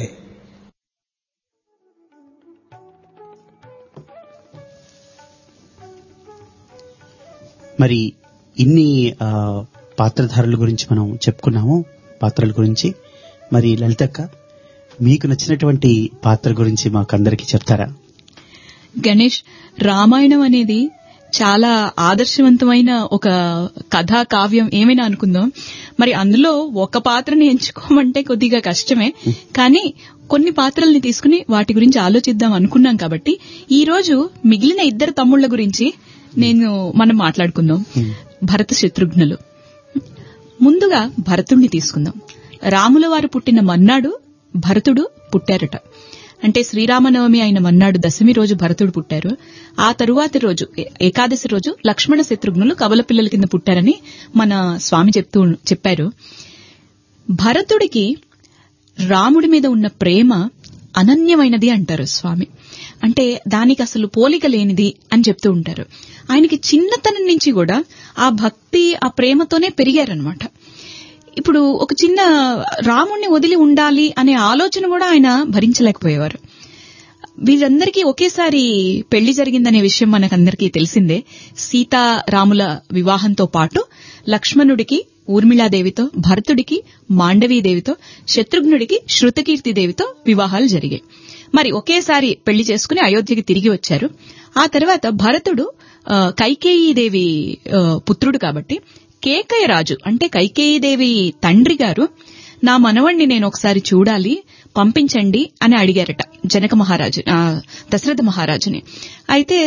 [SPEAKER 3] మరి ఇన్ని ఆ, పాత్రధారుల గురించి మనం చెప్పుకున్నాము పాత్రల గురించి మరి లలితక్క మీకు నచ్చినటువంటి పాత్ర గురించి మాకందరికి చెప్తారా
[SPEAKER 2] గణేష్ రామాయణం అనేది చాలా ఆదర్శవంతమైన ఒక కథా కావ్యం ఏమైనా అనుకుందాం మరి అందులో ఒక పాత్రని ఎంచుకోమంటే కొద్దిగా కష్టమే కానీ కొన్ని పాత్రల్ని తీసుకుని వాటి గురించి ఆలోచిద్దాం అనుకున్నాం కాబట్టి ఈ రోజు మిగిలిన ఇద్దరు తమ్ముళ్ల గురించి నేను మనం మాట్లాడుకుందాం భరత శత్రుఘ్నులు ముందుగా భరతుణ్ణి తీసుకుందాం రాముల వారు పుట్టిన మన్నాడు భరతుడు పుట్టారట అంటే శ్రీరామనవమి అయిన మన్నాడు దశమి రోజు భరతుడు పుట్టారు ఆ తరువాతి రోజు ఏ- ఏకాదశి రోజు లక్ష్మణ శత్రుఘ్నులు కవల పిల్లల కింద పుట్టారని మన స్వామి చెప్తూ చెప్పారు భరతుడికి రాముడి మీద ఉన్న ప్రేమ అనన్యమైనది అంటారు స్వామి అంటే దానికి అసలు పోలిక లేనిది అని చెప్తూ ఉంటారు ఆయనకి చిన్నతనం నుంచి కూడా ఆ భక్తి ఆ ప్రేమతోనే పెరిగారనమాట ఇప్పుడు ఒక చిన్న రాముణ్ణి వదిలి ఉండాలి అనే ఆలోచన కూడా ఆయన భరించలేకపోయేవారు వీరందరికీ ఒకేసారి పెళ్లి జరిగిందనే విషయం మనకందరికీ తెలిసిందే సీతారాముల వివాహంతో పాటు లక్ష్మణుడికి ఊర్మిళాదేవితో భరతుడికి మాండవీదేవితో శత్రుఘ్నుడికి శృతకీర్తి దేవితో వివాహాలు జరిగాయి మరి ఒకేసారి పెళ్లి చేసుకుని అయోధ్యకి తిరిగి వచ్చారు ఆ తర్వాత భరతుడు ఆ, కైకేయీదేవి ఆ, పుత్రుడు కాబట్టి కేకయ రాజు అంటే కైకేయీదేవి తండ్రి గారు నా మనవణ్ణి నేను ఒకసారి చూడాలి పంపించండి అని అడిగారట జనక మహారాజు ఆ, దశరథ మహారాజుని అయితే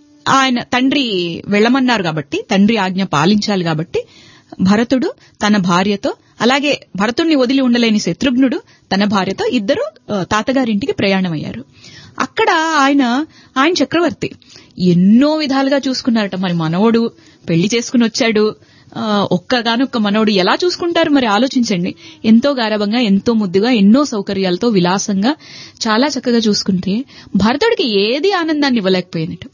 [SPEAKER 2] ఆయన తండ్రి వెళ్ళమన్నారు కాబట్టి తండ్రి ఆజ్ఞ పాలించాలి కాబట్టి భరతుడు తన భార్యతో అలాగే భరతుడిని వదిలి ఉండలేని శత్రుఘ్నుడు తన భార్యతో ఇద్దరు ఆ, తాతగారింటికి ప్రయాణమయ్యారు అక్కడ ఆయన ఆయన చక్రవర్తి ఎన్నో విధాలుగా చూసుకున్నారట మరి మనవడు పెళ్లి చేసుకుని వచ్చాడు ఆ, ఒక్కగానొక్క మనవడు ఎలా చూసుకుంటారు మరి ఆలోచించండి ఎంతో గారభంగా ఎంతో ముద్దుగా ఎన్నో సౌకర్యాలతో విలాసంగా చాలా చక్కగా చూసుకుంటే భరతుడికి ఏది ఆనందాన్ని ఇవ్వలేకపోయినట్టు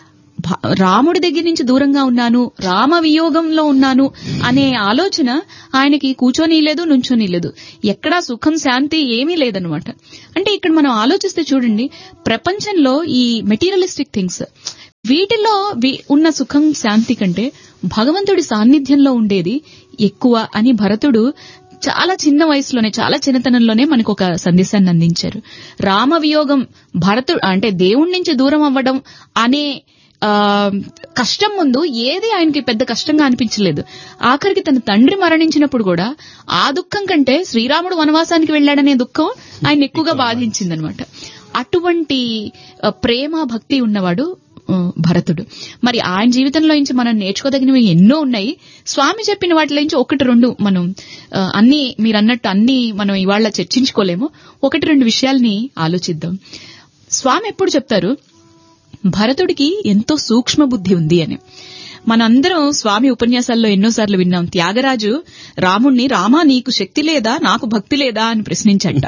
[SPEAKER 2] భ- రాముడి దగ్గర నుంచి దూరంగా ఉన్నాను రామ వియోగంలో ఉన్నాను అనే ఆలోచన ఆయనకి కూర్చొని లేదు నుంచొని లేదు ఎక్కడా సుఖం శాంతి ఏమీ లేదనమాట అంటే ఇక్కడ మనం ఆలోచిస్తే చూడండి ప్రపంచంలో ఈ మెటీరియలిస్టిక్ థింగ్స్ వీటిల్లో వి- ఉన్న సుఖం శాంతి కంటే భగవంతుడి సాన్నిధ్యంలో ఉండేది ఎక్కువ అని భరతుడు చాలా చిన్న వయసులోనే చాలా చిన్నతనంలోనే మనకు ఒక సందేశాన్ని అందించారు రామ వియోగం భరతుడు అంటే దేవుడి నుంచి దూరం అవ్వడం అనే ఆ, కష్టం ముందు ఏది ఆయనకి పెద్ద కష్టంగా అనిపించలేదు ఆఖరికి తన తండ్రి మరణించినప్పుడు కూడా ఆ దుఃఖం కంటే శ్రీరాముడు వనవాసానికి వెళ్ళాడనే దుఃఖం ఆయన ఎక్కువగా బాధించిందనమాట అటువంటి ఆ, ప్రేమ భక్తి ఉన్నవాడు ఆ, భరతుడు మరి ఆయన జీవితంలో నుంచి మనం నేర్చుకోదగినవి ఎన్నో ఉన్నాయి స్వామి చెప్పిన వాటిలో నుంచి ఒకటి రెండు మనం ఆ, అన్ని మీరు అన్నట్టు అన్ని మనం ఇవాళ చర్చించుకోలేము ఒకటి రెండు విషయాల్ని ఆలోచిద్దాం స్వామి ఎప్పుడు చెప్తారు భరతుడికి ఎంతో సూక్ష్మ బుద్ధి ఉంది అని మనందరం స్వామి ఉపన్యాసాల్లో ఎన్నోసార్లు విన్నాం త్యాగరాజు రాముణ్ణి రామా నీకు శక్తి లేదా నాకు భక్తి లేదా అని ప్రశ్నించట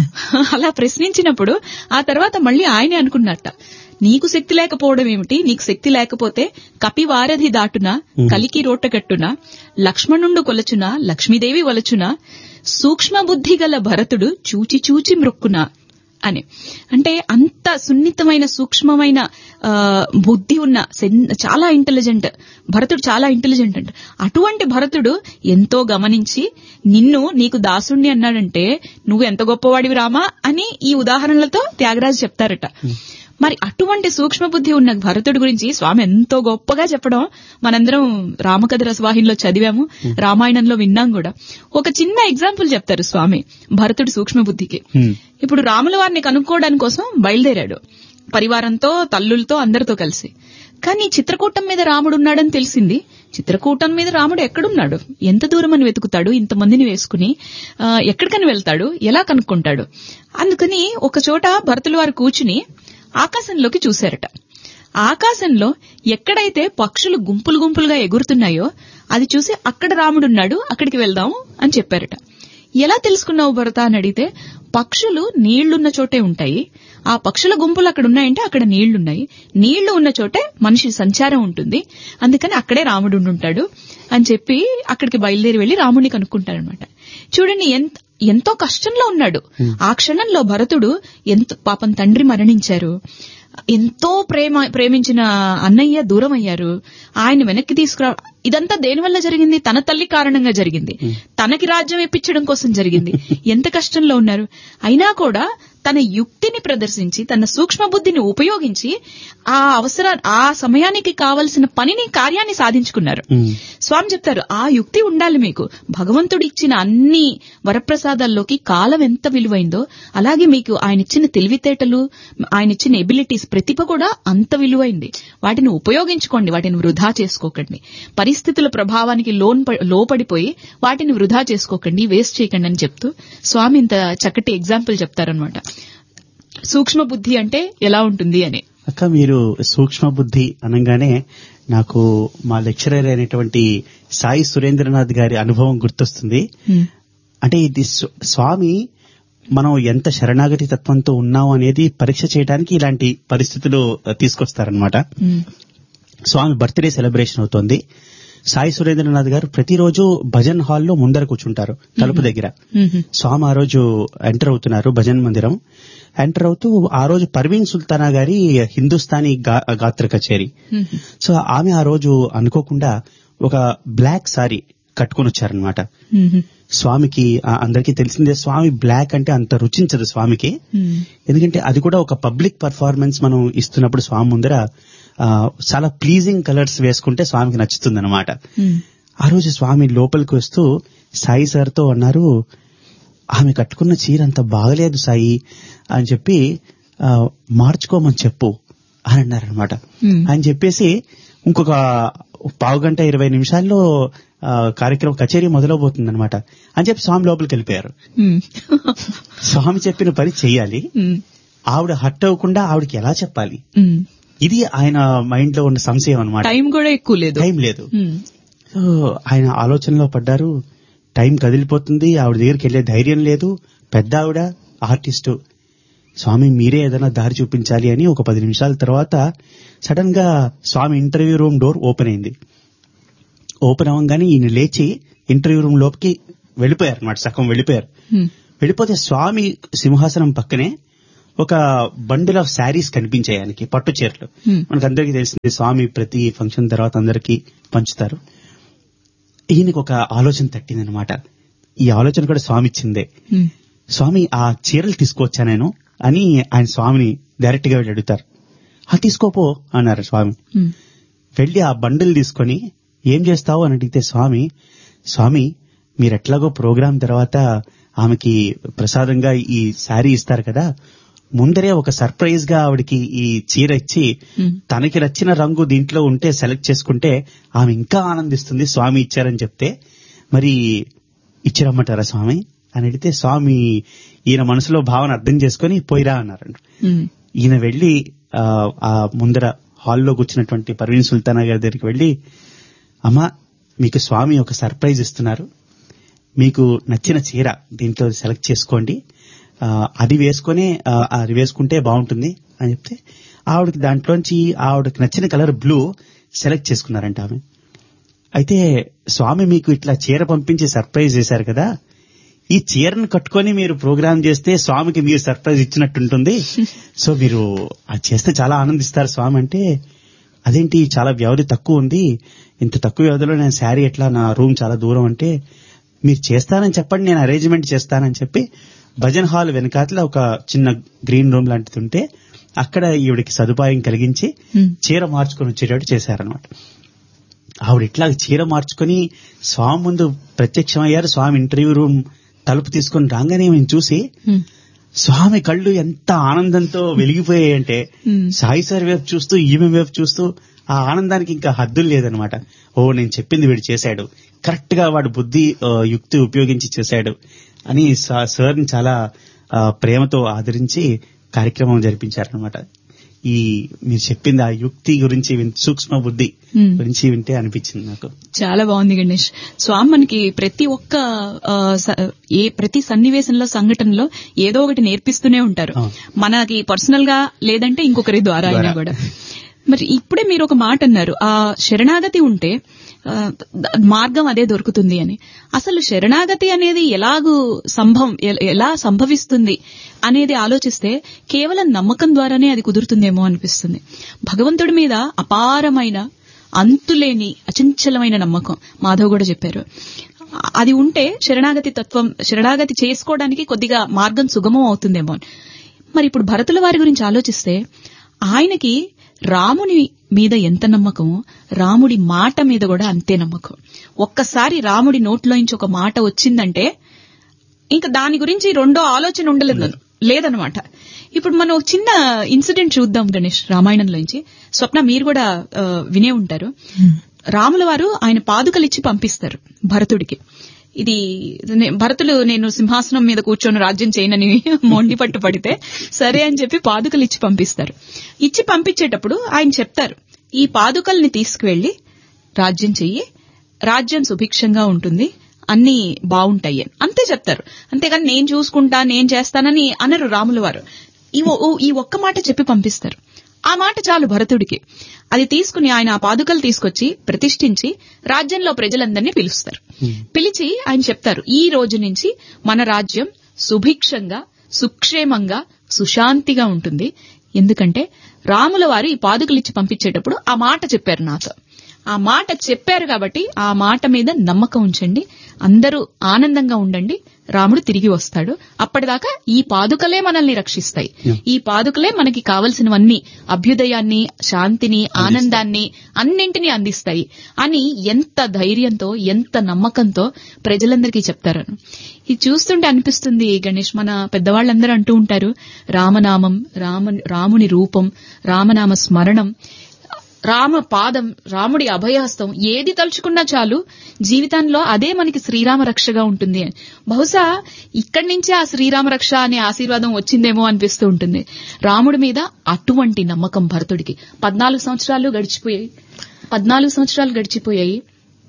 [SPEAKER 2] అలా ప్రశ్నించినప్పుడు ఆ తర్వాత మళ్ళీ ఆయనే అనుకున్నట్ట నీకు శక్తి లేకపోవడం ఏమిటి నీకు శక్తి లేకపోతే కపివారధి దాటున కలికి రోటగట్టున లక్ష్మణుండు కొలచున లక్ష్మీదేవి వలచున సూక్ష్మ బుద్ధి గల భరతుడు చూచి చూచి మృక్కున అని అంటే అంత సున్నితమైన సూక్ష్మమైన ఆ, బుద్ధి ఉన్న సెన్- చాలా ఇంటెలిజెంట్ భరతుడు చాలా ఇంటెలిజెంట్ అంట అటువంటి భరతుడు ఎంతో గమనించి నిన్ను నీకు దాసుణ్ణి అన్నాడంటే నువ్వు ఎంత గొప్పవాడివి రామా అని ఈ ఉదాహరణలతో త్యాగరాజు చెప్తారట మరి అటువంటి సూక్ష్మ బుద్ధి ఉన్న భరతుడి గురించి స్వామి ఎంతో గొప్పగా చెప్పడం మనందరం రామకథ రసవాహినిలో చదివాము రామాయణంలో విన్నాం కూడా ఒక చిన్న ఎగ్జాంపుల్ చెప్తారు స్వామి భరతుడి సూక్ష్మ బుద్ధికి
[SPEAKER 3] హ్మ్.
[SPEAKER 2] ఇప్పుడు రాముల వారిని కనుక్కోవడానికి కోసం బయలుదేరాడు పరివారంతో తల్లులతో అందరితో కలిసి కానీ చిత్రకూటం మీద రాముడు ఉన్నాడని తెలిసింది చిత్రకూటం మీద రాముడు ఎక్కడున్నాడు ఎంత దూరం అని వెతుకుతాడు ఇంతమందిని వేసుకుని ఆ, ఎక్కడికని వెళ్తాడు ఎలా కనుక్కుంటాడు అందుకని ఒక చోట భరతుల వారు కూర్చుని ఆకాశంలోకి చూశారట ఆకాశంలో ఎక్కడైతే పక్షులు గుంపులు గుంపులుగా ఎగురుతున్నాయో అది చూసి అక్కడ రాముడున్నాడు అక్కడికి వెళ్దాం అని చెప్పారట ఎలా తెలుసుకున్నావు భరత అని అడిగితే పక్షులు నీళ్లున్న చోటే ఉంటాయి ఆ పక్షుల గుంపులు అక్కడ ఉన్నాయంటే అక్కడ నీళ్లున్నాయి నీళ్లు ఉన్న చోటే మనిషి సంచారం ఉంటుంది అందుకని అక్కడే రాముడు ఉంటాడు అని చెప్పి అక్కడికి బయలుదేరి వెళ్లి రాముడిని కనుక్కుంటారనమాట చూడండి ఎంత ఎంతో కష్టంలో ఉన్నాడు ఆ క్షణంలో భరతుడు ఎంత పాపం తండ్రి మరణించారు ఎంతో ప్రేమ ప్రేమించిన అన్నయ్య దూరం అయ్యారు ఆయన వెనక్కి తీసుకురా ఇదంతా దేనివల్ల జరిగింది తన తల్లి కారణంగా జరిగింది తనకి రాజ్యం ఇప్పించడం కోసం జరిగింది ఎంత కష్టంలో ఉన్నారు అయినా కూడా తన యుక్తిని ప్రదర్శించి తన సూక్ష్మ బుద్ధిని ఉపయోగించి ఆ అవసర ఆ సమయానికి కావలసిన పనిని కార్యాన్ని సాధించుకున్నారు
[SPEAKER 3] హ్మ్.
[SPEAKER 2] స్వామి చెప్తారు ఆ యుక్తి ఉండాలి మీకు భగవంతుడు ఇచ్చిన అన్ని వరప్రసాదాల్లోకి కాలం ఎంత విలువైందో అలాగే మీకు ఆయన ఇచ్చిన తెలివితేటలు ఆయన ఇచ్చిన ఎబిలిటీస్ ప్రతిభ కూడా అంత విలువైంది వాటిని ఉపయోగించుకోండి వాటిని వృధా చేసుకోకండి పరిస్థితుల ప్రభావానికి లోన్ ప- లోపడిపోయి వాటిని వృధా చేసుకోకండి వేస్ట్ చేయకండి అని చెప్తూ స్వామి ఇంత చక్కటి ఎగ్జాంపుల్ చెప్తారనమాట సూక్ష్మ బుద్ధి అంటే ఎలా ఉంటుంది అని
[SPEAKER 3] అక్క మీరు సూక్ష్మ బుద్ధి అనగానే నాకు మా లెక్చరర్ అయినటువంటి సాయి సురేంద్రనాథ్ గారి అనుభవం గుర్తొస్తుంది అంటే ఇది స్వ- స్వామి మనం ఎంత శరణాగతి తత్వంతో ఉన్నాం అనేది పరీక్ష చేయడానికి ఇలాంటి పరిస్థితులు ఆ, తీసుకొస్తారనమాట
[SPEAKER 2] ఉమ్,
[SPEAKER 3] స్వామి బర్త్డే సెలబ్రేషన్ అవుతోంది సాయి సురేంద్రనాథ్ గారు ప్రతిరోజు భజన్ హాల్లో ముందర కూర్చుంటారు తలుపు దగ్గర
[SPEAKER 2] ఉమ్,
[SPEAKER 3] స్వామి ఆ రోజు ఎంటర్ అవుతున్నారు భజన్ మందిరం ఎంటర్ అవుతూ ఆ రోజు పర్వీన్ సుల్తానా గారి హిందుస్థానీ గా- గాత్ర కచేరీ
[SPEAKER 2] ఉమ్,
[SPEAKER 3] సో ఆమె ఆ రోజు అనుకోకుండా ఒక బ్లాక్ సారీ కట్టుకుని వచ్చారనమాట
[SPEAKER 2] ఉమ్,
[SPEAKER 3] స్వామికి ఆ, అందరికీ తెలిసిందే స్వామి బ్లాక్ అంటే అంత రుచించదు స్వామికి
[SPEAKER 2] ఉమ్,
[SPEAKER 3] ఎందుకంటే అది కూడా ఒక పబ్లిక్ పర్ఫార్మెన్స్ మనం ఇస్తున్నప్పుడు స్వామి ముందర ఆ, చాలా ప్లీజింగ్ కలర్స్ వేసుకుంటే స్వామికి నచ్చుతుంది అనమాట
[SPEAKER 2] ఉమ్,
[SPEAKER 3] ఆ రోజు స్వామి లోపలికి వస్తూ సాయి సార్తో అన్నారు ఆమె కట్టుకున్న చీర అంత బాగలేదు సాయి అని చెప్పి ఆ, మార్చుకోమని చెప్పు అని అన్నారనమాట
[SPEAKER 2] Hmm.
[SPEAKER 3] అని చెప్పేసి ఇంకొక పావు గంట ఇరవై నిమిషాల్లో ఆ, కార్యక్రమం కచేరీ మొదలవబోతుంది అనమాట అని చెప్పి స్వామి లోపలికి వెళ్ళిపోయారు
[SPEAKER 2] ఉమ్.
[SPEAKER 3] స్వామి చెప్పిన పని చెయ్యాలి
[SPEAKER 2] ఉమ్.
[SPEAKER 3] ఆవిడ హట్ అవ్వకుండా ఆవిడకి ఎలా చెప్పాలి
[SPEAKER 2] ఉమ్.
[SPEAKER 3] ఇది ఆయన మైండ్ లో ఉన్న సంశయం అనమాట
[SPEAKER 2] టైం కూడా ఎక్కువ లేదు
[SPEAKER 3] టైం లేదు
[SPEAKER 2] ఉమ్.
[SPEAKER 3] సో ఆయన ఆలోచనలో పడ్డారు టైం కదిలిపోతుంది ఆవిడ దగ్గరికి వెళ్లే ధైర్యం లేదు పెద్ద ఆవిడ ఆర్టిస్టు స్వామి మీరే ఏదైనా దారి చూపించాలి అని ఒక పది నిమిషాల తర్వాత సడన్ గా స్వామి ఇంటర్వ్యూ రూమ్ డోర్ ఓపెన్ అయింది ఓపెన్ అవ్వగానే ఈయన లేచి ఇంటర్వ్యూ రూమ్ లోపలికి వెళ్ళిపోయారు అనమాట సగం వెళ్ళిపోయారు
[SPEAKER 2] ఉమ్.
[SPEAKER 3] వెళ్ళిపోతే స్వామి సింహాసనం పక్కనే ఒక బండిల్ ఆఫ్ శారీస్ కనిపించాయి ఆయనకి పట్టు చీరలు
[SPEAKER 2] Hmm.
[SPEAKER 3] మనకు అందరికీ తెలిసింది స్వామి ప్రతి ఫంక్షన్ తర్వాత అందరికీ పంచుతారు ఈయనకు ఒక ఆలోచన తట్టిందనమాట ఈ ఆలోచన కూడా స్వామి ఇచ్చిందే
[SPEAKER 2] ఉమ్.
[SPEAKER 3] స్వామి ఆ చీరలు తీసుకొచ్చా నేను అని ఆయన స్వామిని డైరెక్ట్ గా వెళ్ళి అడుగుతారు ఆ తీసుకోపో అన్నారు స్వామి
[SPEAKER 2] ఉమ్.
[SPEAKER 3] వెళ్ళి ఆ బండిల్ తీసుకొని ఏం చేస్తావు అని అడిగితే స్వామి స్వామి మీరు ఎట్లాగో ప్రోగ్రాం తర్వాత ఆమెకి ప్రసాదంగా ఈ శారీ ఇస్తారు కదా ముందరే ఒక సర్ప్రైజ్ గా ఆవిడకి ఈ చీర ఇచ్చి
[SPEAKER 2] ఉమ్.
[SPEAKER 3] తనకి నచ్చిన రంగు దీంట్లో ఉంటే సెలెక్ట్ చేసుకుంటే ఆమె ఇంకా ఆనందిస్తుంది స్వామి ఇచ్చారని చెప్తే మరి ఇచ్చిరమ్మంటారా స్వామి అని అడిగితే స్వామి ఈయన మనసులో భావన అర్థం చేసుకుని పోయిరా అన్నారండి
[SPEAKER 2] ఉమ్.
[SPEAKER 3] ఈయన వెళ్లి ఆ, ఆ ముందర హాల్లో కూర్చున్నటువంటి పర్వీన్ సుల్తానా గారి దగ్గరికి వెళ్లి అమ్మా మీకు స్వామి ఒక సర్ప్రైజ్ ఇస్తున్నారు మీకు నచ్చిన చీర దీంట్లో సెలెక్ట్ చేసుకోండి ఆ, అది వేసుకొని ఆ, అది వేసుకుంటే బాగుంటుంది అని చెప్తే ఆవిడకి దాంట్లోంచి ఆవిడకి నచ్చిన కలర్ బ్లూ సెలెక్ట్ చేసుకున్నారంట ఆమె అయితే స్వామి మీకు ఇట్లా చీర పంపించి సర్ప్రైజ్ చేశారు కదా ఈ చీరను కట్టుకొని మీరు ప్రోగ్రామ్ చేస్తే స్వామికి మీరు సర్ప్రైజ్ ఇచ్చినట్టుంటుంది సో మీరు అది చేస్తే చాలా ఆనందిస్తారు స్వామి అంటే అదేంటి చాలా వ్యవధి తక్కువ ఉంది ఇంత తక్కువ వ్యవధిలో నేను శారీ ఎట్లా నా రూమ్ చాలా దూరం అంటే మీరు చేస్తానని చెప్పండి నేను అరేంజ్మెంట్ చేస్తానని చెప్పి భజన్ హాల్ వెనకాతల ఒక చిన్న గ్రీన్ రూమ్ లాంటిది ఉంటే అక్కడ ఈవిడికి సదుపాయం కలిగించి
[SPEAKER 2] ఉమ్.
[SPEAKER 3] చీర మార్చుకొని వచ్చేటట్టు చేశారనమాట ఆవిడ ఇట్లా చీర మార్చుకొని స్వామి ముందు ప్రత్యక్షమయ్యారు స్వామి ఇంటర్వ్యూ రూమ్ తలుపు తీసుకొని రాగానే మేము చూసి
[SPEAKER 2] ఉమ్.
[SPEAKER 3] స్వామి కళ్ళు ఎంత ఆనందంతో వెలిగిపోయాయంటే
[SPEAKER 2] Hmm.
[SPEAKER 3] సాయి సార్ వైపు చూస్తూ ఈమె వైపు చూస్తూ ఆ ఆనందానికి ఇంకా హద్దులు లేదనమాట ఓ నేను చెప్పింది వీడు చేశాడు కరెక్ట్ గా వాడు బుద్ధి ఆ, యుక్తి ఉపయోగించి చేశాడు అని సా- సార్ని చాలా ఆ, ప్రేమతో ఆదరించి కార్యక్రమం జరిపించారనమాట ఈ మీరు చెప్పింది ఆ యుక్తి గురించి విన్- సూక్ష్మ బుద్ధి
[SPEAKER 2] Hmm.
[SPEAKER 3] గురించి వింటే అనిపించింది నాకు
[SPEAKER 2] చాలా బాగుంది గణేష్ స్వామి మనకి ప్రతి ఒక్క ఆ, స- ఏ ప్రతి సన్నివేశంలో సంఘటనలో ఏదో ఒకటి నేర్పిస్తూనే ఉంటారు
[SPEAKER 3] అవును.
[SPEAKER 2] మనకి పర్సనల్ గా లేదంటే ఇంకొకరి ద్వారా అయినా
[SPEAKER 3] ద్వారా.
[SPEAKER 2] కూడా మరి ఇప్పుడే మీరు ఒక మాట అన్నారు ఆ శరణాగతి ఉంటే ఆ, ద- మార్గం అదే దొరుకుతుంది అని అసలు శరణాగతి అనేది ఎలాగూ సంభవం ఎ- ఎలా సంభవిస్తుంది అనేది ఆలోచిస్తే కేవలం నమ్మకం ద్వారానే అది కుదురుతుందేమో అనిపిస్తుంది భగవంతుడి మీద అపారమైన అంతులేని అచంచలమైన నమ్మకం మాధవ్ కూడా చెప్పారు అది ఉంటే శరణాగతి తత్వం శరణాగతి చేసుకోవడానికి కొద్దిగా మార్గం సుగమం అవుతుందేమో అని. మరి ఇప్పుడు భరతుల వారి గురించి ఆలోచిస్తే ఆయనకి రాముని మీద ఎంత నమ్మకమో రాముడి మాట మీద కూడా అంతే నమ్మకం ఒక్కసారి రాముడి నోట్లోంచి ఒక మాట వచ్చిందంటే ఇంకా దాని గురించి రెండో ఆలోచన ఉండలేదు లేదనమాట ఇప్పుడు మనం ఒక చిన్న ఇన్సిడెంట్ చూద్దాం గణేష్ రామాయణంలోంచి స్వప్న మీరు కూడా ఆ, వినే ఉంటారు రాముల వారు ఆయన పాదుకలు ఇచ్చి పంపిస్తారు భరతుడికి ఇది నే- భరతులు నేను సింహాసనం మీద కూర్చొని రాజ్యం చేయనని మొండి పట్టు పడితే సరే అని చెప్పి పాదుకలు ఇచ్చి పంపిస్తారు ఇచ్చి పంపించేటప్పుడు ఆయన చెప్తారు ఈ పాదుకల్ని తీసుకువెళ్లి రాజ్యం చెయ్యి రాజ్యం సుభిక్షంగా ఉంటుంది అన్ని బాగుంటాయి అని అంతే చెప్తారు అంతేగాని నేను చూసుకుంటా నేను చేస్తానని అనరు రాముల వారు ఈ ఒ- ఓ- ఈ ఒక్క మాట చెప్పి పంపిస్తారు ఆ మాట చాలు భరతుడికి అది తీసుకుని ఆయన ఆ పాదుకలు తీసుకొచ్చి ప్రతిష్ఠించి రాజ్యంలో ప్రజలందరినీ పిలుస్తారు పిలిచి ఆయన చెప్తారు ఈ రోజు నుంచి మన రాజ్యం సుభిక్షంగా సుక్షేమంగా సుశాంతిగా ఉంటుంది ఎందుకంటే రాముల వారు ఈ పాదుకలు ఇచ్చి పంపించేటప్పుడు ఆ మాట చెప్పారు నాతో ఆ మాట చెప్పారు కాబట్టి ఆ మాట మీద నమ్మకం ఉంచండి అందరూ ఆనందంగా ఉండండి రాముడు తిరిగి వస్తాడు అప్పటిదాకా ఈ పాదుకలే మనల్ని రక్షిస్తాయి ఈ పాదుకలే మనకి కావలసినవన్నీ అభ్యుదయాన్ని శాంతిని ఆనందాన్ని అన్నింటినీ అందిస్తాయి అని ఎంత ధైర్యంతో ఎంత నమ్మకంతో ప్రజలందరికీ చెప్తారను ఇది చూస్తుంటే అనిపిస్తుంది గణేష్ మన పెద్దవాళ్ళందరూ అంటూ ఉంటారు రామనామం రామ రాముని రూపం రామనామ స్మరణం రామ పాదం రాముడి అభయహస్తం ఏది తలుచుకున్నా చాలు జీవితంలో అదే మనకి శ్రీరామ రక్షగా ఉంటుంది అని బహుశా ఇక్కడి నుంచే ఆ శ్రీరామ రక్ష అనే ఆశీర్వాదం వచ్చిందేమో అనిపిస్తూ ఉంటుంది రాముడి మీద అటువంటి నమ్మకం భరతుడికి పద్నాలుగు సంవత్సరాలు గడిచిపోయాయి పద్నాలుగు సంవత్సరాలు గడిచిపోయాయి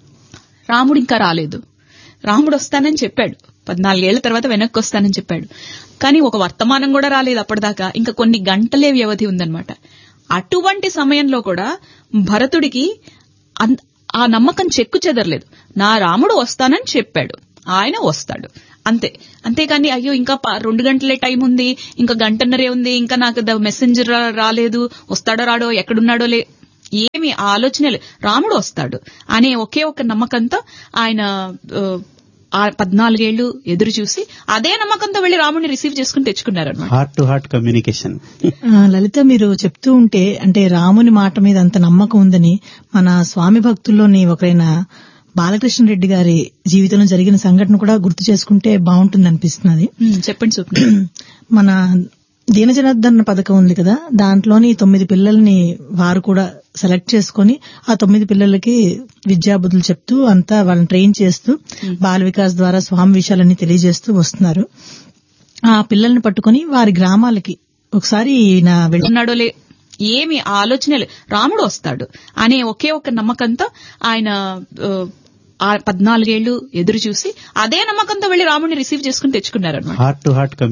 [SPEAKER 2] రాముడు ఇంకా రాలేదు రాముడు వస్తానని చెప్పాడు పద్నాలుగేళ్ల తర్వాత వెనక్కి వస్తానని చెప్పాడు కానీ ఒక వర్తమానం కూడా రాలేదు అప్పటిదాకా ఇంకా కొన్ని గంటలే వ్యవధి ఉందన్నమాట అటువంటి సమయంలో కూడా భరతుడికి అన్- ఆ నమ్మకం చెక్కు చెదరలేదు నా రాముడు వస్తానని చెప్పాడు ఆయన వస్తాడు అంతే అంతేకాని అయ్యో ఇంకా ప- రెండు గంటలే టైం ఉంది ఇంకా గంటన్నరే ఉంది ఇంకా నాకు ద మెసెంజర్ రా- రాలేదు వస్తాడో రాడో ఎక్కడున్నాడో లే ఏమి ఆ ఆలోచన లేదు రాముడు వస్తాడు అనే ఒకే ఒక నమ్మకంతో ఆయన ఆ, ఆ పద్నాలుగేళ్లు ఎదురు చూసి అదే నమ్మకంతో వెళ్లి రాముడిని రిసీవ్ చేసుకుని తెచ్చుకున్నారు అనమాట
[SPEAKER 3] హార్ట్ టు హార్ట్ కమ్యూనికేషన్
[SPEAKER 1] ఆ, లలిత మీరు చెప్తూ ఉంటే అంటే రాముని మాట మీద అంత నమ్మకం ఉందని మన స్వామి భక్తుల్లోని ఒకరైన బాలకృష్ణ రెడ్డి గారి జీవితంలో జరిగిన సంఘటన కూడా గుర్తు చేసుకుంటే బాగుంటుంది అనిపిస్తున్నది
[SPEAKER 2] చెప్పండి స్వప్న
[SPEAKER 1] మన దీనజనార్దన పథకం ఉంది కదా దాంట్లోని తొమ్మిది పిల్లల్ని వారు కూడా సెలెక్ట్ చేసుకొని ఆ తొమ్మిది పిల్లలకి విద్యాబుద్ధులు చెప్తూ అంతా వాళ్ళని ట్రైన్ చేస్తూ బాల వికాస్ ద్వారా స్వామి విషయాలన్నీ తెలియజేస్తూ వస్తున్నారు ఆ పిల్లల్ని పట్టుకొని వారి గ్రామాలకి ఒకసారి ఈయన వెళ్ళి
[SPEAKER 2] ఉన్నాడో లే ఏమి ఆ ఆలోచన లేదు రాముడు వస్తాడు అనే ఒకే ఒక నమ్మకంతో ఆయన ఆ, ఆ పద్నాలుగేళ్లు ఎదురు చూసి అదే నమ్మకంతో వెళ్లి రాముడిని రిసీవ్ చేసుకుని తెచ్చుకున్నారు అనమాట
[SPEAKER 3] హార్ట్ టు హార్ట్